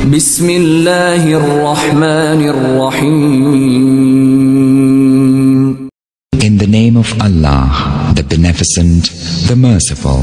بسم الله الرحمن الرحيم In the name of Allah, the Beneficent, the Merciful.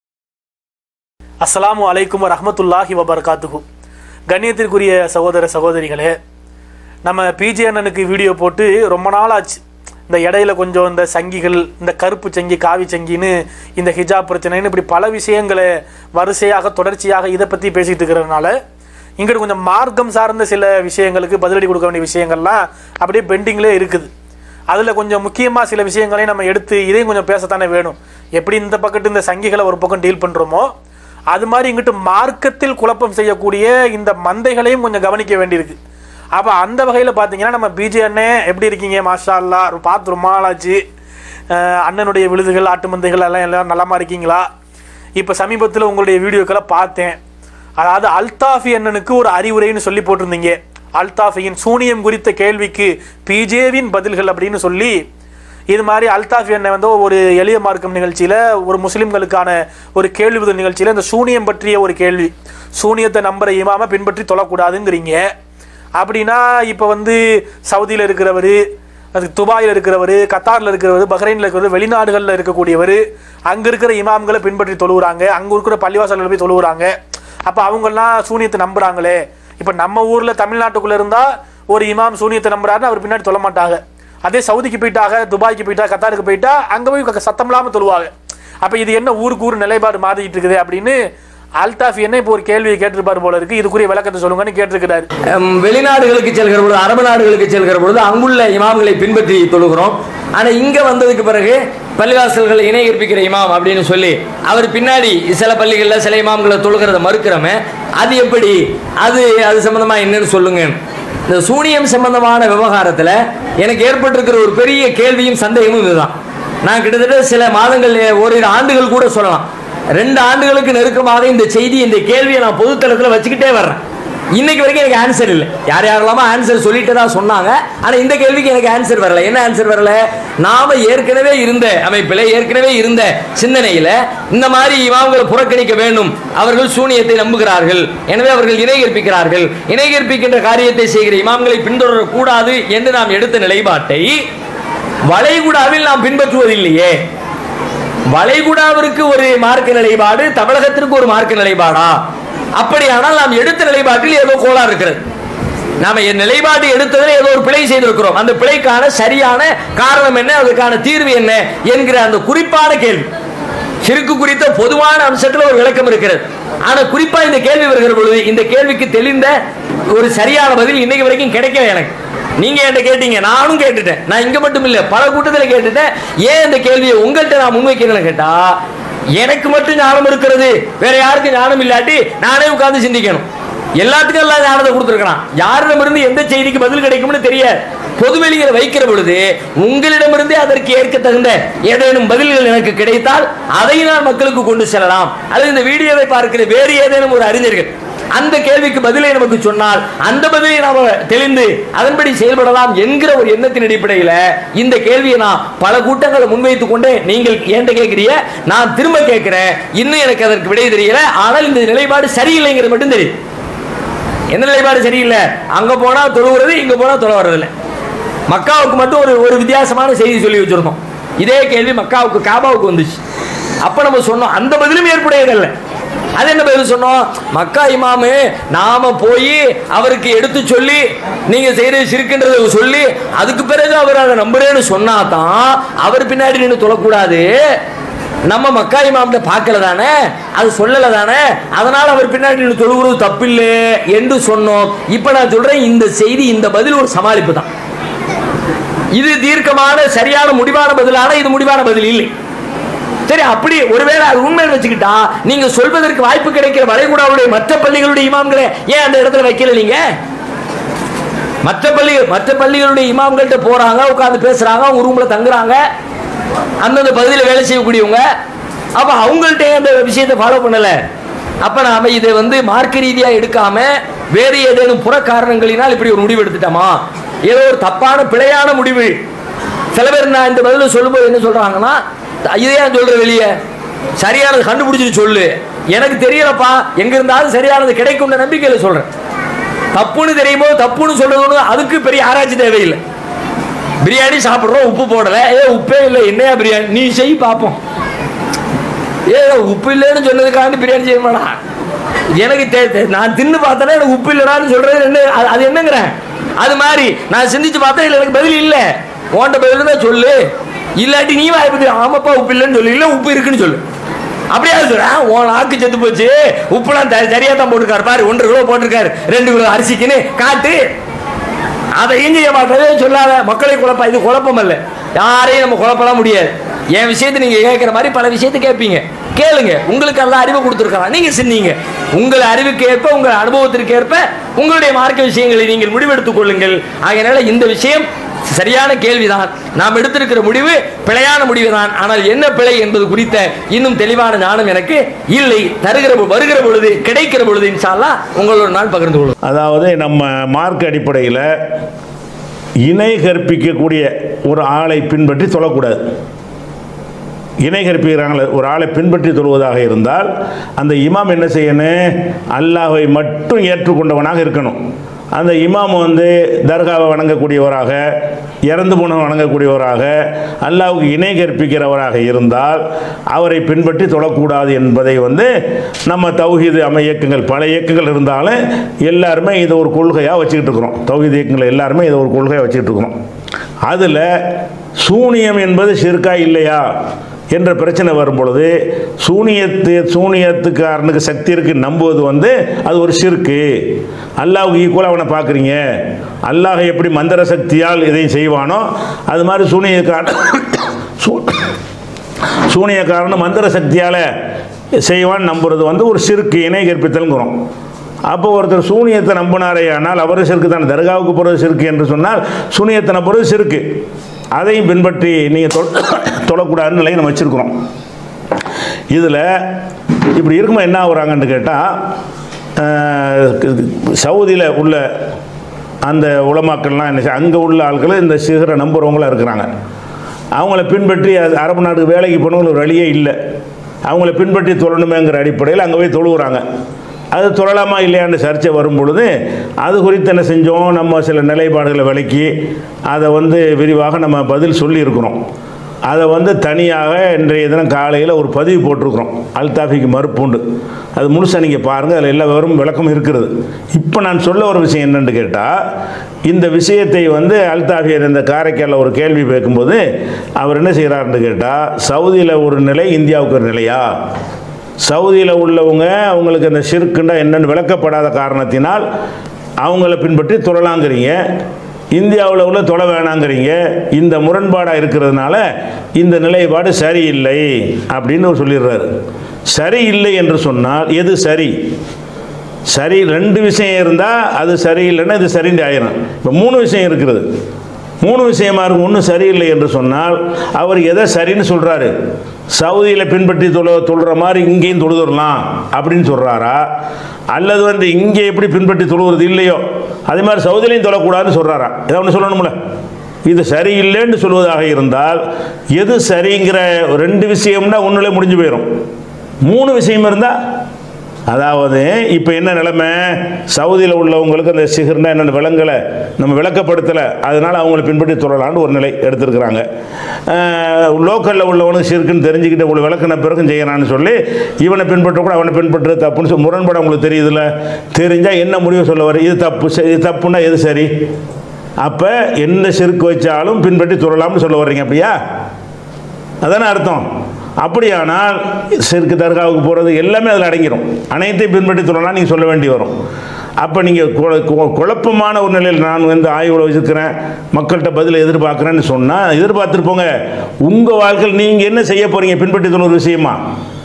அஸ்ஸலாமு அலைக்கும் வரஹ்மத்துல்லாஹி வபரகாத்துஹு கண்ணியத்திற்குரிய சகோதர சகோதரிகளே நம்ம பிஜே அண்ணனுக்கு வீடியோ போட்டு ரொம்ப நாள் ஆச்சு இந்த இடையில கொஞ்சம் இந்த சங்கிகள் இந்த கருப்பு சங்கி காவி சங்கின்னு இந்த ஹிஜாப் பிரச்சனைன்னு இப்படி பல விஷயங்களை வரிசையாக தொடர்ச்சியாக இதை பற்றி பேசிட்டு இருக்கிறதுனால இங்கிட்டு கொஞ்சம் மார்க்கம் சார்ந்த சில விஷயங்களுக்கு பதிலடி கொடுக்க வேண்டிய விஷயங்கள்லாம் அப்படியே பெண்டிங்லேயே இருக்குது அதில் கொஞ்சம் முக்கியமாக சில விஷயங்களையும் நம்ம எடுத்து இதையும் கொஞ்சம் பேசத்தானே வேணும் எப்படி இந்த பக்கத்து இந்த சங்கிகளை ஒரு பக்கம் டீல் பண்ணுறோமோ அது மாதிரி இங்கிட்டு மார்க்கத்தில் குழப்பம் செய்யக்கூடிய இந்த மந்தைகளையும் கொஞ்சம் கவனிக்க வேண்டியிருக்கு அப்போ அந்த வகையில் பார்த்தீங்கன்னா நம்ம பிஜே அண்ணே எப்படி இருக்கீங்க மாஷா அல்லா பார்த்து ரொம்ப நாளாச்சு அஹ் அண்ணனுடைய விழுதுகள் ஆட்டு மந்தைகள் எல்லாம் எல்லாம் நலமா இருக்கீங்களா இப்போ சமீபத்தில் உங்களுடைய வீடியோக்களை பார்த்தேன் அதாவது அல்தாஃபி அண்ணனுக்கு ஒரு அறிவுரைன்னு சொல்லி போட்டிருந்தீங்க அல்தாஃபியின் சூனியம் குறித்த கேள்விக்கு பிஜேவின் பதில்கள் அப்படின்னு சொல்லி இது மாதிரி அல்தாஃபி அண்ணன் வந்து ஒரு எளிய மார்க்கம் நிகழ்ச்சியில் ஒரு முஸ்லிம்களுக்கான ஒரு கேள்வி பதில் நிகழ்ச்சியில் இந்த சூனியம் பற்றிய ஒரு கேள்வி சூனியத்தை நம்புற இமாம பின்பற்றி தொழக்கூடாதுங்கிறீங்க அப்படின்னா இப்போ வந்து சவுதியில் இருக்கிறவர் அது துபாயில் இருக்கிறவர் கத்தாரில் இருக்கிறவர் பஹ்ரைனில் இருக்கிறவர் வெளிநாடுகளில் இருக்கக்கூடியவர் அங்கே இருக்கிற இமாம்களை பின்பற்றி தொழுகிறாங்க அங்கே இருக்கிற பள்ளிவாசல்கள் போய் தொழுகிறாங்க அப்போ அவங்கெல்லாம் சூனியத்தை நம்புறாங்களே இப்போ நம்ம ஊரில் தமிழ்நாட்டுக்குள்ளே இருந்தால் ஒரு இமாம் சூனியத்தை நம்புறாருன்னு அவர் பின்னாடி தொழ மாட்டாங்க அதே சவுதிக்கு போயிட்டாங்க துபாய்க்கு போயிட்டா கத்தாருக்கு போயிட்டா அங்கே போய் க- சத்தம் இல்லாமல் தொழுவாங்க அப்போ இது என்ன ஊருக்கு ஊர் நிலைப்பாடு மாறிட்டு இருக்குது அப்படின்னு அல்தாஃப் என்ன இப்போ ஒரு கேள்வியை கேட்டிருப்பார் போல இருக்கு இதுக்குரிய விளக்கத்தை சொல்லுங்கன்னு கேட்டிருக்கிறாரு ஹம், வெளிநாடுகளுக்கு செல்கிற பொழுது அரபு நாடுகளுக்கு செல்கிற பொழுது அங்குள்ள இமாம்களை பின்பற்றி தொழுகிறோம் ஆனா இங்க வந்ததுக்கு பிறகு பள்ளிவாசல்களை இணை கற்பிக்கிற இமாம் அப்படின்னு சொல்லி அவர் பின்னாடி சில பள்ளிகள்ல சில இமாம்களை தொழுகிறத மறுக்கிறோமே அது எப்படி அது அது சம்பந்தமா என்னன்னு சொல்லுங்க இந்த சூனியம் சம்பந்தமான விவகாரத்துல எனக்கு ஏற்பட்டிருக்கிற ஒரு பெரிய கேள்வியும் சந்தேகமும் இதுதான் நான் கிட்டத்தட்ட சில மாதங்கள் ஓரிரு ஆண்டுகள் கூட சொல்லலாம் ரெண்டு ஆண்டுகளுக்கு நெருக்கமாக இந்த செய்தி இந்த கேள்வியை நான் பொதுத்தளத்தில் வச்சுக்கிட்டே வர்றேன் இன்னைக்கு வரைக்கும் எனக்கு ஆன்சர் இல்லை யார் யாரெல்லாமோ ஆன்சர் சொல்லிட்டு தான் சொன்னாங்க ஆனா இந்த கேள்விக்கு எனக்கு ஆன்சர் வரல என்ன ஆன்சர் வரல நாம ஏற்கனவே இருந்த அமைப்பில் ஏற்கனவே இருந்த சிந்தனையில இந்த மாதிரி இமாம்களை புறக்கணிக்க வேண்டும் அவர்கள் சூனியத்தை நம்புகிறார்கள் எனவே அவர்கள் இணை கற்பிக்கிறார்கள் இணை கற்பிக்கின்ற காரியத்தை செய்கிற இமாம்களை பின்தொடரக்கூடாது என்று நாம் எடுத்த நிலைப்பாட்டை வளைகுடாவில் நாம் பின்பற்றுவதில்லையே வளைகுடாவிற்கு ஒரு மார்க்க நிலைப்பாடு தமிழகத்திற்கு ஒரு மார்க்க நிலைப்பாடா அப்படியானால் நாம் எடுத்த நிலைப்பாட்டில் ஏதோ கோளாறு இருக்கிறது நாம என் நிலைப்பாடு எடுத்ததில் ஏதோ ஒரு பிழை செய்திருக்கிறோம் அந்த பிழைக்கான சரியான காரணம் என்ன அதுக்கான தீர்வு என்ன என்கிற அந்த குறிப்பான கேள்வி சிறுக்கு குறித்த பொதுவான அம்சத்தில் ஒரு விளக்கம் இருக்கிறது ஆனா குறிப்பா இந்த கேள்வி வருகிற பொழுது இந்த கேள்விக்கு தெளிந்த ஒரு சரியான பதில் இன்னைக்கு வரைக்கும் கிடைக்கல எனக்கு நீங்க என்கிட்ட கேட்டீங்க நானும் கேட்டுட்டேன் நான் இங்க மட்டும் இல்ல பல கூட்டத்தில் கேட்டுட்டேன் ஏன் இந்த கேள்வியை உங்கள்கிட்ட நான் முன்வைக்கிறேன்னு கேட்டா எனக்கு மட்டும் ஞானம் இருக்கிறது வேற யாருக்கும் ஞானம் இல்லாட்டி நானே உட்கார்ந்து சிந்திக்கணும் எல்லாத்துக்கும் எல்லாம் ஞானத்தை கொடுத்துருக்கான் யாரிடமிருந்து எந்த செய்திக்கு பதில் கிடைக்கும்னு தெரியாது பொதுவெளியில வைக்கிற பொழுது உங்களிடமிருந்தே அதற்கு ஏற்க தகுந்த ஏதேனும் பதில்கள் எனக்கு கிடைத்தால் அதை நான் மக்களுக்கு கொண்டு செல்லலாம் அல்லது இந்த வீடியோவை பார்க்கிற வேறு ஏதேனும் ஒரு அறிஞர்கள் அந்த கேள்விக்கு பதிலை நமக்கு சொன்னால் அந்த பதிலை நாம தெளிந்து அதன்படி செயல்படலாம் என்கிற ஒரு எண்ணத்தின் அடிப்படையில் இந்த கேள்வியை நான் பல கூட்டங்களை முன்வைத்துக் கொண்டே நீங்கள் என்கிட்ட கேட்கிறீங்க நான் திரும்ப கேட்கிறேன் இன்னும் எனக்கு அதற்கு விடை தெரியல ஆனால் இந்த நிலைப்பாடு சரியில்லைங்கிறது மட்டும் தெரியும் எந்த நிலைப்பாடு சரியில்லை அங்க போனா தொழுகிறது இங்க போனா தொலை வர்றதில்லை மக்காவுக்கு மட்டும் ஒரு ஒரு வித்தியாசமான செய்தி சொல்லி வச்சிருந்தோம் இதே கேள்வி மக்காவுக்கு காபாவுக்கு வந்துச்சு அப்ப நம்ம சொன்னோம் அந்த பதிலும் ஏற்புடையதல்ல அது என்ன பதில் சொன்னோம் மக்கா இமாமு நாம போய் அவருக்கு எடுத்து சொல்லி நீங்க செய்யறது சிரிக்கின்றத சொல்லி அதுக்கு பிறகு அவர் அதை நம்புறேன்னு சொன்னா தான் அவர் பின்னாடி நின்று தொழக்கூடாது நம்ம மக்கா இமாம்கிட்ட பார்க்கல தானே அது சொல்லல தானே அதனால அவர் பின்னாடி நின்று தொழுகிறது தப்பில்லை என்று சொன்னோம் இப்ப நான் சொல்றேன் இந்த செய்தி இந்த பதில் ஒரு சமாளிப்பு தான் இது தீர்க்கமான சரியான முடிவான பதிலான இது முடிவான பதில் இல்லை சரி அப்படி ஒருவேளை அது உண்மைன்னு வச்சுக்கிட்டா நீங்க சொல்வதற்கு வாய்ப்பு கிடைக்கிற வளைகுடாவுடைய மற்ற பள்ளிகளுடைய இமாம்களை ஏன் அந்த இடத்துல வைக்கல நீங்க மற்ற பள்ளி மற்ற பள்ளிகளுடைய இமாம்கள்ட்ட போறாங்க உட்கார்ந்து பேசுறாங்க அவங்க ரூம்ல தங்குறாங்க அந்தந்த பகுதியில் வேலை செய்யக்கூடியவங்க அப்ப அவங்கள்ட்ட ஏன் அந்த விஷயத்தை ஃபாலோ பண்ணல அப்ப நாம இதை வந்து மார்க்க ரீதியா எடுக்காம வேறு ஏதேனும் புற காரணங்களினால் இப்படி ஒரு முடிவு எடுத்துட்டோமா ஏதோ ஒரு தப்பான பிழையான முடிவு சில பேர் நான் இந்த பதில சொல்லும்போது என்ன சொல்றாங்கன்னா இதே ஏன் சொல்ற வெளியே சரியானது கண்டுபிடிச்சிட்டு சொல்லு எனக்கு தெரியலப்பா எங்க இருந்தாலும் சரியானது கிடைக்கும்ன்ற நம்பிக்கையில சொல்றேன் தப்புன்னு தெரியும் போது தப்புன்னு சொல்றது ஒண்ணு அதுக்கு பெரிய ஆராய்ச்சி தேவையில்லை பிரியாணி சாப்பிடுறோம் உப்பு போடல ஏ உப்பே இல்லை என்னையா பிரியாணி நீ செய் பார்ப்போம் ஏ உப்பு இல்லைன்னு சொன்னதுக்காண்டி பிரியாணி செய்ய மாடா எனக்கு தே- தே- நான் தின்னு பார்த்தேன்னா எனக்கு உப்பு இல்லடான்னு சொல்றது என்ன அது- அது என்னங்கிறேன் அது மாதிரி நான் சிந்திச்சு பார்த்தேன் இல்லை எனக்கு பதில் இல்லை உன்கிட்ட பதில் தான் சொல்லு இல்லாட்டி நீ வாய் பத்தி ஆமாப்பா உப்பு இல்லைன்னு சொல்லு இல்லை உப்பு இருக்குன்னு சொல்லு அப்படியே சொல்ற உன் நாக்கு செத்து போச்சு உப்புலாம் த- சரியா தான் போட்டிருக்காரு பாரு ஒன்றரை கிலோ போட்டிருக்காரு ரெண்டு கிலோ அரிசிக்குன்னு காட்டு அதை செய்ய மாட்டதே சொல்லாத மக்களை குழப்பம் இது குழப்பம் அல்ல யாரையும் நம்ம குழப்பலாம் முடியாது என் விஷயத்தை நீங்க கேட்கிற மாதிரி பல விஷயத்தை கேட்பீங்க கேளுங்க உங்களுக்கு எல்லாம் அறிவு கொடுத்துருக்கலாம் நீங்க சின்னீங்க உங்கள் அறிவுக்கு ஏற்ப உங்கள் அனுபவத்திற்கு ஏற்ப உங்களுடைய மார்க்க விஷயங்களை நீங்கள் முடிவெடுத்துக் கொள்ளுங்கள் ஆகையினால இந்த விஷயம் சரியான கேள்விதான் நாம் எடுத்திருக்கிற முடிவு பிழையான முடிவு தான் ஆனால் என்ன பிழை என்பது குறித்த இன்னும் தெளிவான ஞானம் எனக்கு இல்லை தருகிற பொ- வருகிற பொழுது கிடைக்கிற பொழுது இன்ஷால்லா உங்களோட நான் பகிர்ந்து கொள்வோம் அதாவது நம்ம மார்க் அடிப்படையில் இணை கற்பிக்கக்கூடிய ஒரு ஆளை பின்பற்றி தொழக்கூடாது இணை கற்பிக்கிறாங்களே ஒரு ஆளை பின்பற்றி தொழுவதாக இருந்தால் அந்த இமாம் என்ன செய்யணும் அல்லாஹ்வை மட்டும் ஏற்றுக்கொண்டவனாக இருக்கணும் அந்த இமாம் வந்து தர்காவை வணங்கக்கூடியவராக இறந்து போனவன் வணங்கக்கூடியவராக அல்லாஹ்வுக்கு இணை கற்பிக்கிறவராக இருந்தால் அவரை பின்பற்றி தொழக்கூடாது என்பதை வந்து நம்ம தௌஹீது அமை இயக்கங்கள் பல இயக்கங்கள் இருந்தாலும் எல்லாருமே இதை ஒரு கொள்கையாக வச்சுக்கிட்டு இருக்கிறோம் தௌஹீது இயக்கங்கள் எல்லாருமே இதை ஒரு கொள்கையாக வச்சுக்கிட்டு இருக்கிறோம் அதில் சூனியம் என்பது ஷிர்கா இல்லையா என்ற பிரச்சனை வரும் பொழுது சூனியத்து சூனியத்துக்காரனுக்கு சக்தி இருக்கு நம்புவது வந்து அது ஒரு ஷிர்கு அல்லாஹ்வுக்கு ஈக்குவலாக அவனை பார்க்குறீங்க அல்லாஹ் எப்படி மந்திர சக்தியால் இதையும் செய்வானோ அது மாதிரி சூனியக்காரன் சூ சூனியக்காரன் மந்திர சக்தியால் செய்வான் நம்புறது வந்து ஒரு சிறுக்கு இணை கற்பித்தல்ங்கிறோம் அப்போ ஒருத்தர் சூனியத்தை நம்பினாரே ஆனால் அவர் சிறுக்கு தான் தர்காவுக்கு போகிறது சிறுக்கு என்று சொன்னால் சூனியத்தை நம்புறது சிறுக்கு அதையும் பின்பற்றி நீங்கள் தொ தொழக்கூடாதுன்னு நிலையை நம்ம வச்சுருக்கிறோம் இதில் இப்படி இருக்கும்போது என்ன ஆகுறாங்கன்னு கேட்டால் சவுதியில் உள்ள அந்த உலமாக்கள்லாம் என்ன செய்ய- அங்கே உள்ள ஆட்கள் இந்த சிகரை நம்புறவங்களா இருக்கிறாங்க அவங்கள பின்பற்றி அது அரபு நாட்டுக்கு வேலைக்கு போனவங்களுக்கு ஒரு வழியே இல்லை அவங்கள பின்பற்றி தொழணுமேங்கிற அடிப்படையில் அங்கே போய் தொழுகிறாங்க அது தொழலாமா இல்லையான்னு சர்ச்சை வரும் பொழுது அது குறித்து என்ன செஞ்சோம் நம்ம சில நிலைப்பாடுகளை விளக்கி அதை வந்து விரிவாக நம்ம பதில் சொல்லியிருக்கிறோம் அதை வந்து தனியாக இன்றைய தினம் காலையில் ஒரு பதிவு போட்டிருக்கிறோம் அல்தாஃபிக்கு மறுப்புண்டு அது முழுசாக நீங்கள் பாருங்கள் அதில் எல்லா விவரமும் விளக்கம் இருக்கிறது இப்போ நான் சொல்ல ஒரு விஷயம் என்னன்னு கேட்டால் இந்த விஷயத்தை வந்து அல்தாஃபியர் இந்த காரைக்காலில் ஒரு கேள்வி கேட்கும்போது அவர் என்ன செய்கிறாருன்னு கேட்டால் சவுதியில் ஒரு நிலை இந்தியாவுக்கு ஒரு நிலையா சவுதியில் உள்ளவங்க அவங்களுக்கு அந்த ஷிர்க்குண்டா என்னன்னு விளக்கப்படாத காரணத்தினால் அவங்கள பின்பற்றி தொழலாங்கிறீங்க இந்தியாவில் உள்ள தொலை வேணாங்கிறீங்க இந்த முரண்பாடாக இருக்கிறதுனால இந்த நிலைப்பாடு சரியில்லை அப்படின்னு அவர் சொல்லிடுறாரு சரியில்லை என்று சொன்னால் எது சரி சரி ரெண்டு விஷயம் இருந்தால் அது சரியில்லைன்னா இது சரின்னு ஆயிரும் இப்போ மூணு விஷயம் இருக்கிறது மூணு விஷயமா இருக்கும் ஒன்றும் சரியில்லை என்று சொன்னால் அவர் எதை சரின்னு சொல்கிறாரு சவுதியில் பின்பற்றி தொழ தொழுற மாதிரி இங்கேயும் தொழுதுடலாம் அப்படின்னு சொல்கிறாரா அல்லது வந்து இங்கே எப்படி பின்பற்றி தொழுவது இல்லையோ அதே மாதிரி சவுதியிலையும் தொழக்கூடாதுன்னு சொல்கிறாரா இதை ஒன்று சொல்லணும்ல இது சரியில்லைன்னு சொல்வதாக இருந்தால் எது சரிங்கிற ரெண்டு விஷயம்னா ஒன்றுல முடிஞ்சு போயிடும் மூணு விஷயம் இருந்தால் அதாவது இப்போ என்ன நிலைமை சவுதியில் உள்ளவங்களுக்கு அந்த சிகர்னா என்னென்ன விலங்கலை நம்ம விளக்கப்படுத்தலை அதனால் அவங்களை பின்பற்றி தொழலான்னு ஒரு நிலை எடுத்திருக்கிறாங்க லோக்கலில் உள்ளவனுக்கு சிறுக்குன்னு தெரிஞ்சுக்கிட்டு உங்களுக்கு விளக்கின பிறகும் செய்யறான்னு சொல்லி இவனை பின்பற்றக்கூட அவனை பின்பற்றது தப்புன்னு சொல்லி முரண்பட உங்களுக்கு தெரியுதுல்ல தெரிஞ்சால் என்ன முடிவு சொல்ல வர இது தப்பு சரி, இது தப்புன்னா எது சரி அப்போ எந்த சிறுக்கு வச்சாலும் பின்பற்றி தொழலாம்னு சொல்ல வர்றீங்க அப்படியா அதானே அர்த்தம் அப்படியானால் சிறுக்கு தர்காவுக்கு போகிறது எல்லாமே அதில் அடங்கிடும் அனைத்தையும் பின்பற்றி சொல்லலாம் நீங்கள் சொல்ல வேண்டி வரும் அப்போ நீங்கள் குழப்பமான ஒரு நிலையில் நான் வந்து ஆய்வில் வச்சுருக்கிறேன் மக்கள்கிட்ட பதில் எதிர்பார்க்குறேன்னு சொன்னால் எதிர்பார்த்துருப்போங்க உங்கள் வாழ்க்கையில் நீங்கள் என்ன செய்ய போகிறீங்க பின்பற்றி சொல்ல ஒரு விஷயமா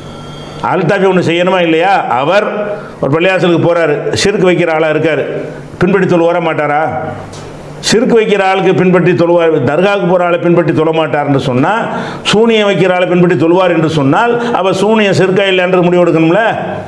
அல்தாபி ஒன்று செய்யணுமா இல்லையா அவர் ஒரு பள்ளியாசலுக்கு போகிறாரு சிறுக்கு வைக்கிற ஆளாக இருக்கார் பின்பற்றி தொழ வர மாட்டாரா சிறுக்கு வைக்கிற ஆளுக்கு பின்பற்றி தொழுவார் தர்காவுக்கு போகிற ஆளை பின்பற்றி தொழ மாட்டார்னு சொன்னால் சூனியம் வைக்கிற ஆளை பின்பற்றி தொழுவார் என்று சொன்னால் அவர் சூனியம் சிறுக்கா இல்லைன்ற முடிவு எடுக்கணும்ல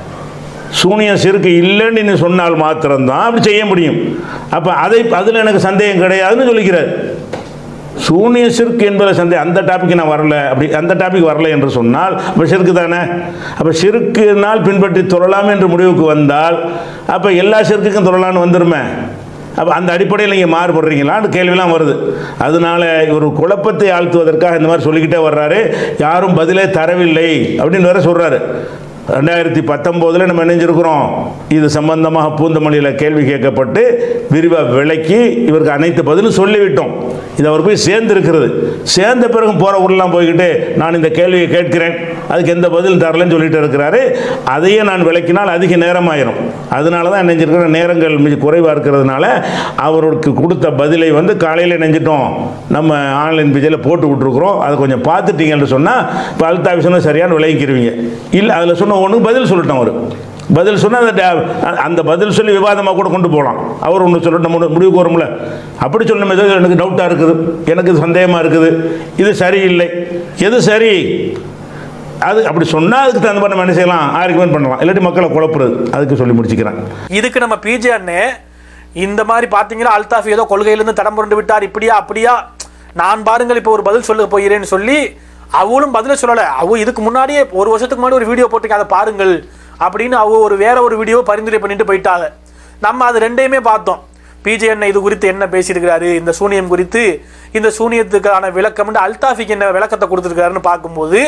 சூனியம் சிறுக்கு இல்லைன்னு நீ சொன்னால் மாத்திரம்தான் அப்படி செய்ய முடியும் அப்போ அதை அதில் எனக்கு சந்தேகம் கிடையாதுன்னு சொல்லிக்கிறார் சூனிய சிற்கு என்பதை சந்தே அந்த டாபிக் நான் வரல அப்படி அந்த டாபிக் வரல என்று சொன்னால் அப்போ சிறுக்கு தானே அப்போ சிறுக்குனால் பின்பற்றி தொழலாம் என்று முடிவுக்கு வந்தால் அப்போ எல்லா சிறுக்குக்கும் தொழலான்னு வந்துருமே அப்போ அந்த அடிப்படையில் நீங்கள் மாறுபடுறீங்களான்னு கேள்விலாம் வருது அதனால ஒரு குழப்பத்தை ஆழ்த்துவதற்காக இந்த மாதிரி சொல்லிக்கிட்டே வர்றாரு யாரும் பதிலே தரவில்லை அப்படின்னு வேற சொல்கிறாரு ரெண்டாயிரத்தி பத்தொம்போதில் நம்ம இணைஞ்சிருக்கிறோம் இது சம்பந்தமாக பூந்தமல்லியில் கேள்வி கேட்கப்பட்டு விரிவாக விளக்கி இவருக்கு அனைத்து பதிலும் சொல்லிவிட்டோம் இது அவர் போய் சேர்ந்திருக்கிறது சேர்ந்த பிறகு போகிற ஊர்லாம் போய்கிட்டு நான் இந்த கேள்வியை கேட்கிறேன் அதுக்கு எந்த பதில் தரலன்னு சொல்லிட்டு இருக்கிறாரு அதையே நான் விளக்கினால் அதிக நேரமாயிரும் அதனால தான் நினைஞ்சிருக்கிற நேரங்கள் மிக குறைவாக இருக்கிறதுனால அவருக்கு கொடுத்த பதிலை வந்து காலையில் நினைஞ்சிட்டோம் நம்ம ஆன்லைன் பேஜில் போட்டு விட்ருக்குறோம் அதை கொஞ்சம் பார்த்துட்டீங்கன்னு சொன்னால் இப்போ அல்தாவி சொன்னால் சரியான விளங்கிக்கிருவீங்க இல்லை அதில் சொன்ன ஒன்று பதில் சொல்லட்டும் அவர் பதில் சொன்னால் அந்த டே- அந்த பதில் சொல்லி விவாதமாக கூட கொண்டு போகலாம் அவர் ஒன்று சொல்லட்டும் நம்ம முடிவுக்கு வரும்ல அப்படி சொல்லணும் ஏதோ எனக்கு டவுட்டாக இருக்குது எனக்கு இது சந்தேகமாக இருக்குது இது சரியில்லை எது சரி அது அப்படி சொன்னால் அதுக்கு தகுந்த மாதிரி நம்ம என்ன செய்யலாம் ஆர்குமெண்ட் பண்ணலாம் இல்லாட்டி மக்களை குழப்புறது அதுக்கு சொல்லி முடிச்சுக்கிறேன் இதுக்கு நம்ம பிஜே அண்ணே இந்த மாதிரி பார்த்தீங்கன்னா அல்தாஃப் ஏதோ கொள்கையிலிருந்து தடம் புரண்டு விட்டார் இப்படியா அப்படியா நான் பாருங்கள் இப்போ ஒரு பதில் சொல்ல போகிறேன்னு சொல்லி அவளும் பதில சொல்லலை அவ இதுக்கு முன்னாடியே ஒரு வருஷத்துக்கு முன்னாடி ஒரு வீடியோ போட்டிருக்கேன் அதை பாருங்கள் அப்படின்னு அவ ஒரு வேற ஒரு வீடியோ பரிந்துரை பண்ணிட்டு போயிட்டாங்க நம்ம அது ரெண்டையுமே பார்த்தோம் பிஜே அண்ணன் இது குறித்து என்ன பேசியிருக்கிறாரு இந்த சூனியம் குறித்து இந்த சூனியத்துக்கான விளக்கம் அல்தாஃபிக்கு என்ன விளக்கத்தை கொடுத்துருக்காருன்னு பார்க்கும்போது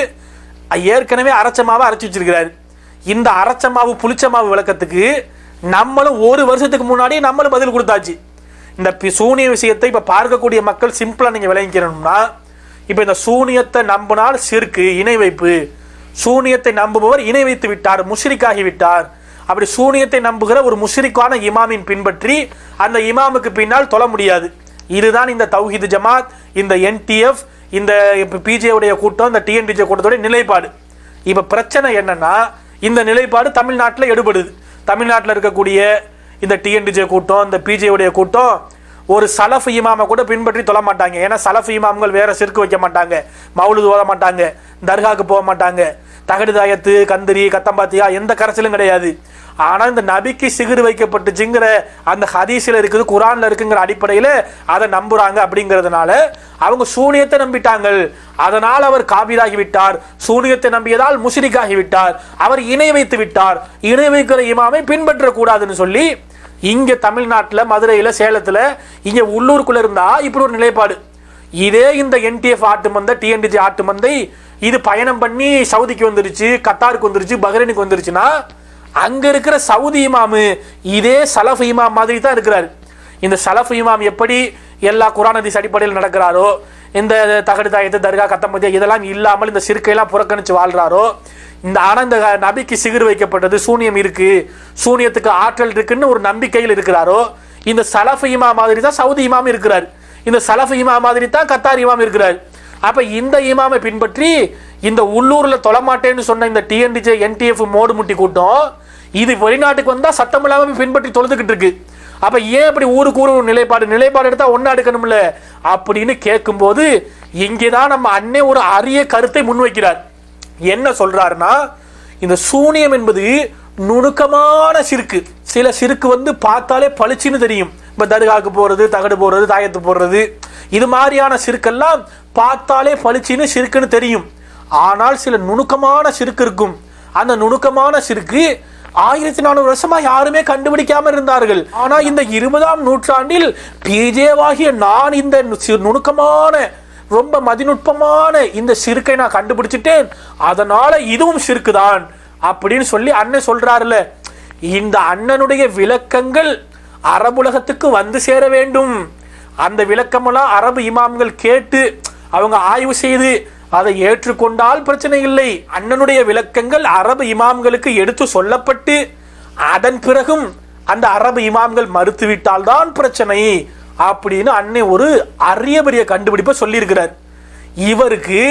ஏற்கனவே அரைச்ச மாவை அரைச்சி வச்சிருக்கிறாரு இந்த அரைச்ச மாவு புளிச்ச மாவு விளக்கத்துக்கு நம்மளும் ஒரு வருஷத்துக்கு முன்னாடி நம்மளும் பதில் கொடுத்தாச்சு இந்த பி- சூனிய விஷயத்தை இப்ப பார்க்கக்கூடிய மக்கள் சிம்பிளா நீங்க விளங்கிக்கணும்னா இப்ப இந்த சூனியத்தை நம்பினால் சிறுக்கு இணை வைப்பு சூனியத்தை நம்புபவர் இணை வைத்து விட்டார் முஷ்ரிக்காகி விட்டார் அப்படி சூனியத்தை நம்புகிற ஒரு முஷ்ரிக்கான இமாமின் பின்பற்றி அந்த இமாமுக்கு பின்னால் தொழ முடியாது இதுதான் இந்த தௌஹீது ஜமாத் இந்த என்டிஎஃப் இந்த பிஜே உடைய கூட்டம் இந்த டிஎன்டிஜே கூட்டத்தோட நிலைப்பாடு இப்ப பிரச்சனை என்னன்னா இந்த நிலைப்பாடு தமிழ்நாட்டில் எடுபடுது தமிழ்நாட்டில் இருக்கக்கூடிய இந்த டிஎன்டிஜே கூட்டம் இந்த பிஜே உடைய கூட்டம் ஒரு சலஃப் இமாமை கூட பின்பற்றி தொழ மாட்டாங்க ஏன்னா சலஃப் இமாம்கள் வேற சிறுக்கு வைக்க மாட்டாங்க மவுலுது ஓத மாட்டாங்க தர்காக்கு போக மாட்டாங்க தகடு தாயத்து கந்திரி கத்தம்பாத்தியா எந்த கரைச்சலும் கிடையாது ஆனா இந்த நபிக்கு சிகுறு வைக்கப்பட்டுச்சுங்கிற அந்த ஹதீஸ்ல இருக்குது குரான்ல இருக்குங்கிற அடிப்படையில அதை நம்புறாங்க அப்படிங்கிறதுனால அவங்க சூனியத்தை நம்பிட்டாங்க அதனால் அவர் காபீராகி விட்டார் சூனியத்தை நம்பியதால் முஷ்ரிக்காகி விட்டார் அவர் இணை வைத்து விட்டார் இணை வைக்கிற இமாமை பின்பற்ற கூடாதுன்னு சொல்லி இங்க தமிழ்நாட்டுல மதுரையில சேலத்துல இங்க உள்ளூருக்குள்ள இருந்தா இப்படி ஒரு நிலைப்பாடு இதே இந்த என்டிஎஃப் ஆட்டு மந்தை டிஎன்டிஜி ஆட்டு மந்தை இது பயணம் பண்ணி சவுதிக்கு வந்துருச்சு கத்தாருக்கு வந்துருச்சு பஹ்ரைனுக்கு வந்துருச்சுன்னா அங்க இருக்கிற சவுதி இமாமு இதே சலஃப் இமாம் மாதிரி தான் இருக்கிறாரு இந்த சலஃப் இமாம் எப்படி எல்லா குரான் ஹதீஸ் அடிப்படையில் நடக்கிறாரோ இந்த தகடு தாயத்து தர்கா கத்தமதியா இதெல்லாம் இல்லாமல் இந்த சிறுக்கையெல்லாம் புறக்கணிச்சு வாழ்றாரோ இந்த ஆனா இந்த நபிக்கு சிகிர் வைக்கப்பட்டது சூனியம் இருக்கு சூனியத்துக்கு ஆற்றல் இருக்குன்னு ஒரு நம்பிக்கையில் இருக்கிறாரோ இந்த சலஃப் இமாம் மாதிரி தான் சவுதி இமாம் இருக்கிறார் இந்த சலஃப் இமாம் மாதிரி தான் கத்தார் இமாம் இருக்கிறார் அப்ப இந்த இமாமை பின்பற்றி இந்த உள்ளூர்ல தொழமாட்டேன்னு சொன்ன இந்த டிஎன்டிஜே என்டிஎஃப் மோடு முட்டி கூட்டம் இது வெளிநாட்டுக்கு வந்தா சட்டம் இல்லாம பின்பற்றி தொழுதுகிட்டு இருக்கு அப்ப ஏன் இப்படி ஊருக்கு ஊரு ஒரு நிலைப்பாடு நிலைப்பாடு எடுத்தா ஒன்னா எடுக்கணும்ல அப்படின்னு கேட்கும்போது இங்கேதான் நம்ம அண்ணே ஒரு அரிய கருத்தை முன்வைக்கிறார் என்ன சொல்றாருன்னா இந்த சூனியம் என்பது நுணுக்கமான சிறுக்கு சில சிறுக்கு வந்து பார்த்தாலே பளிச்சுன்னு தெரியும் இப்ப தர்காவுக்கு போறது தகடு போடுறது தாயத்து போடுறது இது மாதிரியான சிறுக்கெல்லாம் பார்த்தாலே பளிச்சுன்னு சிறுக்குன்னு தெரியும் ஆனால் சில நுணுக்கமான சிறுக்கு இருக்கும் அந்த நுணுக்கமான சிறுக்கு ஆயிரத்தி நானூறு வருஷமா யாருமே கண்டுபிடிக்காம இருந்தார்கள் ஆனா இந்த இருபதாம் நூற்றாண்டில் பிஜேவாகிய நான் இந்த சி- நுணுக்கமான ரொம்ப மதிநுட்பமான இந்த சிறுக்கை நான் கண்டுபிடிச்சிட்டேன் அதனால இதுவும் சிறுக்குதான் அப்படின்னு சொல்லி அண்ணன் சொல்றாருல இந்த அண்ணனுடைய விளக்கங்கள் அரபுலகத்துக்கு வந்து சேர வேண்டும் அந்த விளக்கமெல்லாம் அரபு இமாம்கள் கேட்டு அவங்க ஆய்வு செய்து அதை ஏற்றுக்கொண்டால் பிரச்சனை இல்லை அண்ணனுடைய விளக்கங்கள் அரபு இமாம்களுக்கு எடுத்து சொல்லப்பட்டு அதன் பிறகும் அந்த அரபு இமாம்கள் மறுத்துவிட்டால் தான் பிரச்சனை அப்படின்னு அன்னை ஒரு அரிய பெரிய கண்டுபிடிப்பை சொல்லியிருக்கிறார் இவருக்கு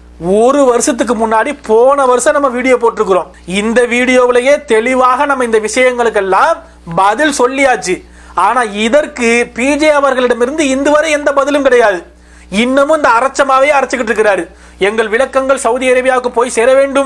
ஒரு வருஷத்துக்கு முன்னாடி போன வருஷம் நம்ம வீடியோ போட்டிருக்கிறோம் இந்த வீடியோவிலேயே தெளிவாக நம்ம இந்த விஷயங்களுக்கெல்லாம் பதில் சொல்லியாச்சு ஆனா இதற்கு பிஜே அவர்களிடமிருந்து இந்து வரை எந்த பதிலும் கிடையாது இன்னமும் இந்த அரைச்சமாவே அரைச்சுக்கிட்டு இருக்கிறாரு எங்கள் விளக்கங்கள் சவுதி அரேபியாவுக்கு போய் சேர வேண்டும்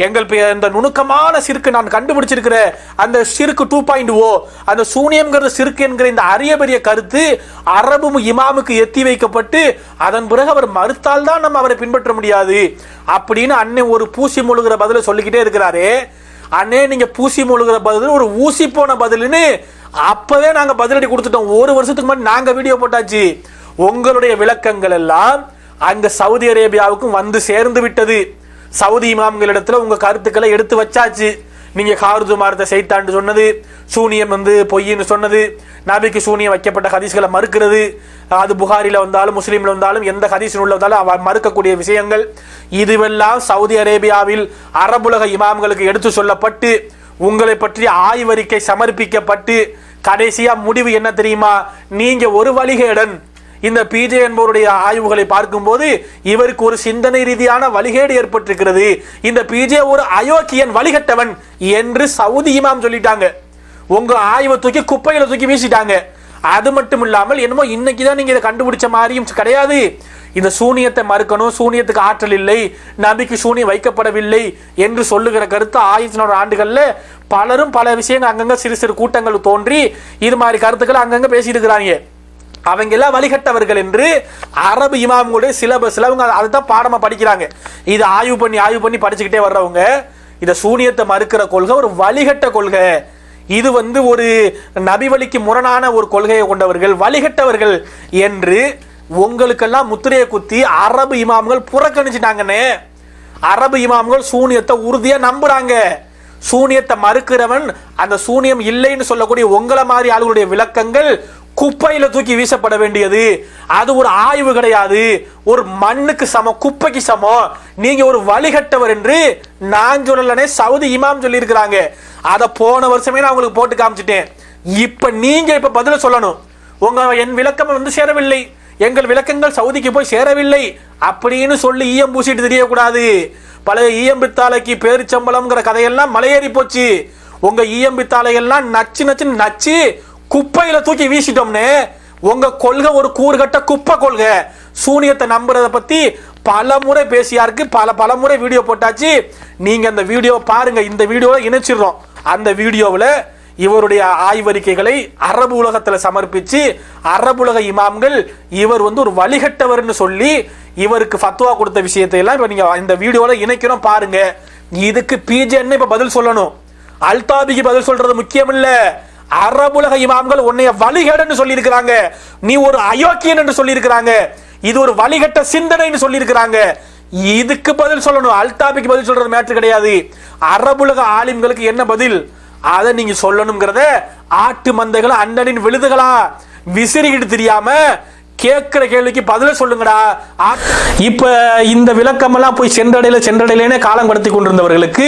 எங்கள் பே- இந்த நுணுக்கமான சிறுக்கு நான் கண்டுபிடிச்சிருக்கிற அந்த சிறுக்கு டூ பாயிண்ட் ஓ அந்த சூனியம்ங்கிற சிறுக்கு என்கிற இந்த அரிய பெரிய கருத்து அரபு இமாமுக்கு எத்தி வைக்கப்பட்டு அதன் பிறகு அவர் மறுத்தால் தான் நம்ம அவரை பின்பற்ற முடியாது அப்படின்னு அண்ணன் ஒரு பூசி முழுகிற பதில சொல்லிக்கிட்டே இருக்கிறாரே அண்ணே நீங்க பூசி முழுகிற பதில் ஒரு ஊசி போன பதில்னு அப்பவே நாங்க பதிலடி கொடுத்துட்டோம் ஒரு வருஷத்துக்கு முன்னாடி நாங்க வீடியோ போட்டாச்சு உங்களுடைய விளக்கங்கள் எல்லாம் அங்க சவுதி அரேபியாவுக்கும் வந்து சேர்ந்து விட்டது சவுதி இமாம்களிடத்துல உங்க கருத்துக்களை எடுத்து வச்சாச்சு நீங்க காருது மாரத்தை செய்தாண்டு சொன்னது சூனியம் வந்து பொய்ன்னு சொன்னது நபிக்கு சூனியம் வைக்கப்பட்ட ஹதீஸ்களை மறுக்கிறது அது புகாரில வந்தாலும் முஸ்லீம்ல வந்தாலும் எந்த ஹதீஸில் உள்ள வந்தாலும் அவ மறுக்கக்கூடிய விஷயங்கள் இதுவெல்லாம் சவுதி அரேபியாவில் அரபுலக இமாம்களுக்கு எடுத்து சொல்லப்பட்டு உங்களை பற்றிய ஆய்வறிக்கை சமர்ப்பிக்கப்பட்டு கடைசியா முடிவு என்ன தெரியுமா நீங்க ஒரு வழிகேடன் இந்த பிஜே என்பவருடைய ஆய்வுகளை பார்க்கும்போது இவருக்கு ஒரு சிந்தனை ரீதியான வழிகேடு ஏற்பட்டிருக்கிறது இந்த பிஜே ஒரு அயோக்கியன் வழிகட்டவன் என்று சவுதி இமாம் சொல்லிட்டாங்க உங்க ஆய்வை தூக்கி குப்பையில தூக்கி வீசிட்டாங்க அது மட்டும் இல்லாமல் என்னமோ இன்னைக்கு தான் நீங்க இதை கண்டுபிடிச்ச மாதிரியும் கிடையாது இந்த சூனியத்தை மறுக்கணும் சூனியத்துக்கு ஆற்றல் இல்லை நபிக்கு சூனியம் வைக்கப்படவில்லை என்று சொல்லுகிற கருத்து ஆயிரத்தி நானூறு ஆண்டுகள்ல பலரும் பல விஷயங்கள் அங்கங்க சிறு சிறு கூட்டங்கள் தோன்றி இது மாதிரி கருத்துக்களை அங்கங்க பேசிட்டு இருக்கிறாங்க அவங்க எல்லாம் வழிகட்டவர்கள் என்று அரபு இமாம்களுடைய சிலபஸ்ல அவங்க அதை தான் பாடமா படிக்கிறாங்க இது ஆய்வு பண்ணி ஆய்வு பண்ணி படிச்சுக்கிட்டே வர்றவங்க இத சூனியத்தை மறுக்கிற கொள்கை ஒரு வழிகட்ட கொள்கை இது வந்து ஒரு நபி வழிக்கு முரணான ஒரு கொள்கையை கொண்டவர்கள் வழிகட்டவர்கள் என்று உங்களுக்கெல்லாம் முத்திரையை குத்தி அரபு இமாம்கள் புறக்கணிச்சிட்டாங்கன்னு அரபு இமாம்கள் சூனியத்தை உறுதியா நம்புறாங்க சூனியத்தை மறுக்கிறவன் அந்த சூனியம் இல்லைன்னு சொல்லக்கூடிய உங்களை மாதிரி ஆளுகளுடைய விளக்கங்கள் குப்பையில தூக்கி வீசப்பட வேண்டியது அது ஒரு ஆய்வு கிடையாது ஒரு மண்ணுக்கு சமம் குப்பைக்கு சமம் நீங்க ஒரு வழிகட்டவர் என்று நான் சொல்லலனே சவுதி இமாம் சொல்லி இருக்கிறாங்க அத போன வருஷமே நான் உங்களுக்கு போட்டு காமிச்சிட்டேன் இப்ப நீங்க இப்ப பதில சொல்லணும் உங்க என் விளக்கம் வந்து சேரவில்லை எங்கள் விளக்கங்கள் சவுதிக்கு போய் சேரவில்லை அப்படின்னு சொல்லி ஈயம் பூசிட்டு தெரியக்கூடாது பழைய ஈயம்பித்தாலைக்கு பேரிச்சம்பளம்ங்கிற கதையெல்லாம் மலையேறி போச்சு உங்க ஈயம்பித்தாலையெல்லாம் நச்சு நச்சு நச்சு குப்பையில தூக்கி வீசிட்டோம்னு உங்க கொள்கை ஒரு கூறுகட்ட குப்பை கொள்கை சூனியத்தை நம்புறத பத்தி பல முறை பேசியாருக்கு பல பல முறை வீடியோ போட்டாச்சு நீங்க அந்த வீடியோ பாருங்க இந்த வீடியோவை இணைச்சிடுறோம் அந்த வீடியோவில் இவருடைய ஆய்வறிக்கைகளை அரபு உலகத்துல சமர்ப்பிச்சு அரபு உலக இமாம்கள் இவர் வந்து ஒரு வழிகட்டவர்னு சொல்லி இவருக்கு ஃபத்வா கொடுத்த விஷயத்தை எல்லாம் இப்ப நீங்க இந்த வீடியோல இணைக்கிறோம் பாருங்க இதுக்கு பிஜேன்னு இப்ப பதில் சொல்லணும் அல்தாபிக்கு பதில் சொல்றது முக்கியம் இல்ல அரபுலக இமாம்கள் உன்னைய வழிகேடன்னு சொல்லி இருக்கிறாங்க நீ ஒரு அயோக்கியன் என்று சொல்லி இருக்கிறாங்க இது ஒரு வழிகட்ட சிந்தனைன்னு சொல்லி இருக்கிறாங்க இதுக்கு பதில் சொல்லணும் அல்தாபிக்கு பதில் சொல்றது மேட்ரு கிடையாது அரபுலக ஆலிம்களுக்கு என்ன பதில் அதை நீங்க சொல்லணுங்கிறத ஆட்டு மந்தைகளா அண்ணனின் விழுதுகளா விசிறிக்கிட்டு தெரியாம கேட்கிற கேள்விக்கு பதில சொல்லுங்கடா ஆ- இப்ப இந்த விளக்கமெல்லாம் போய் சென்றடையில சென்றடையிலே காலம் கடத்தி கொண்டிருந்தவர்களுக்கு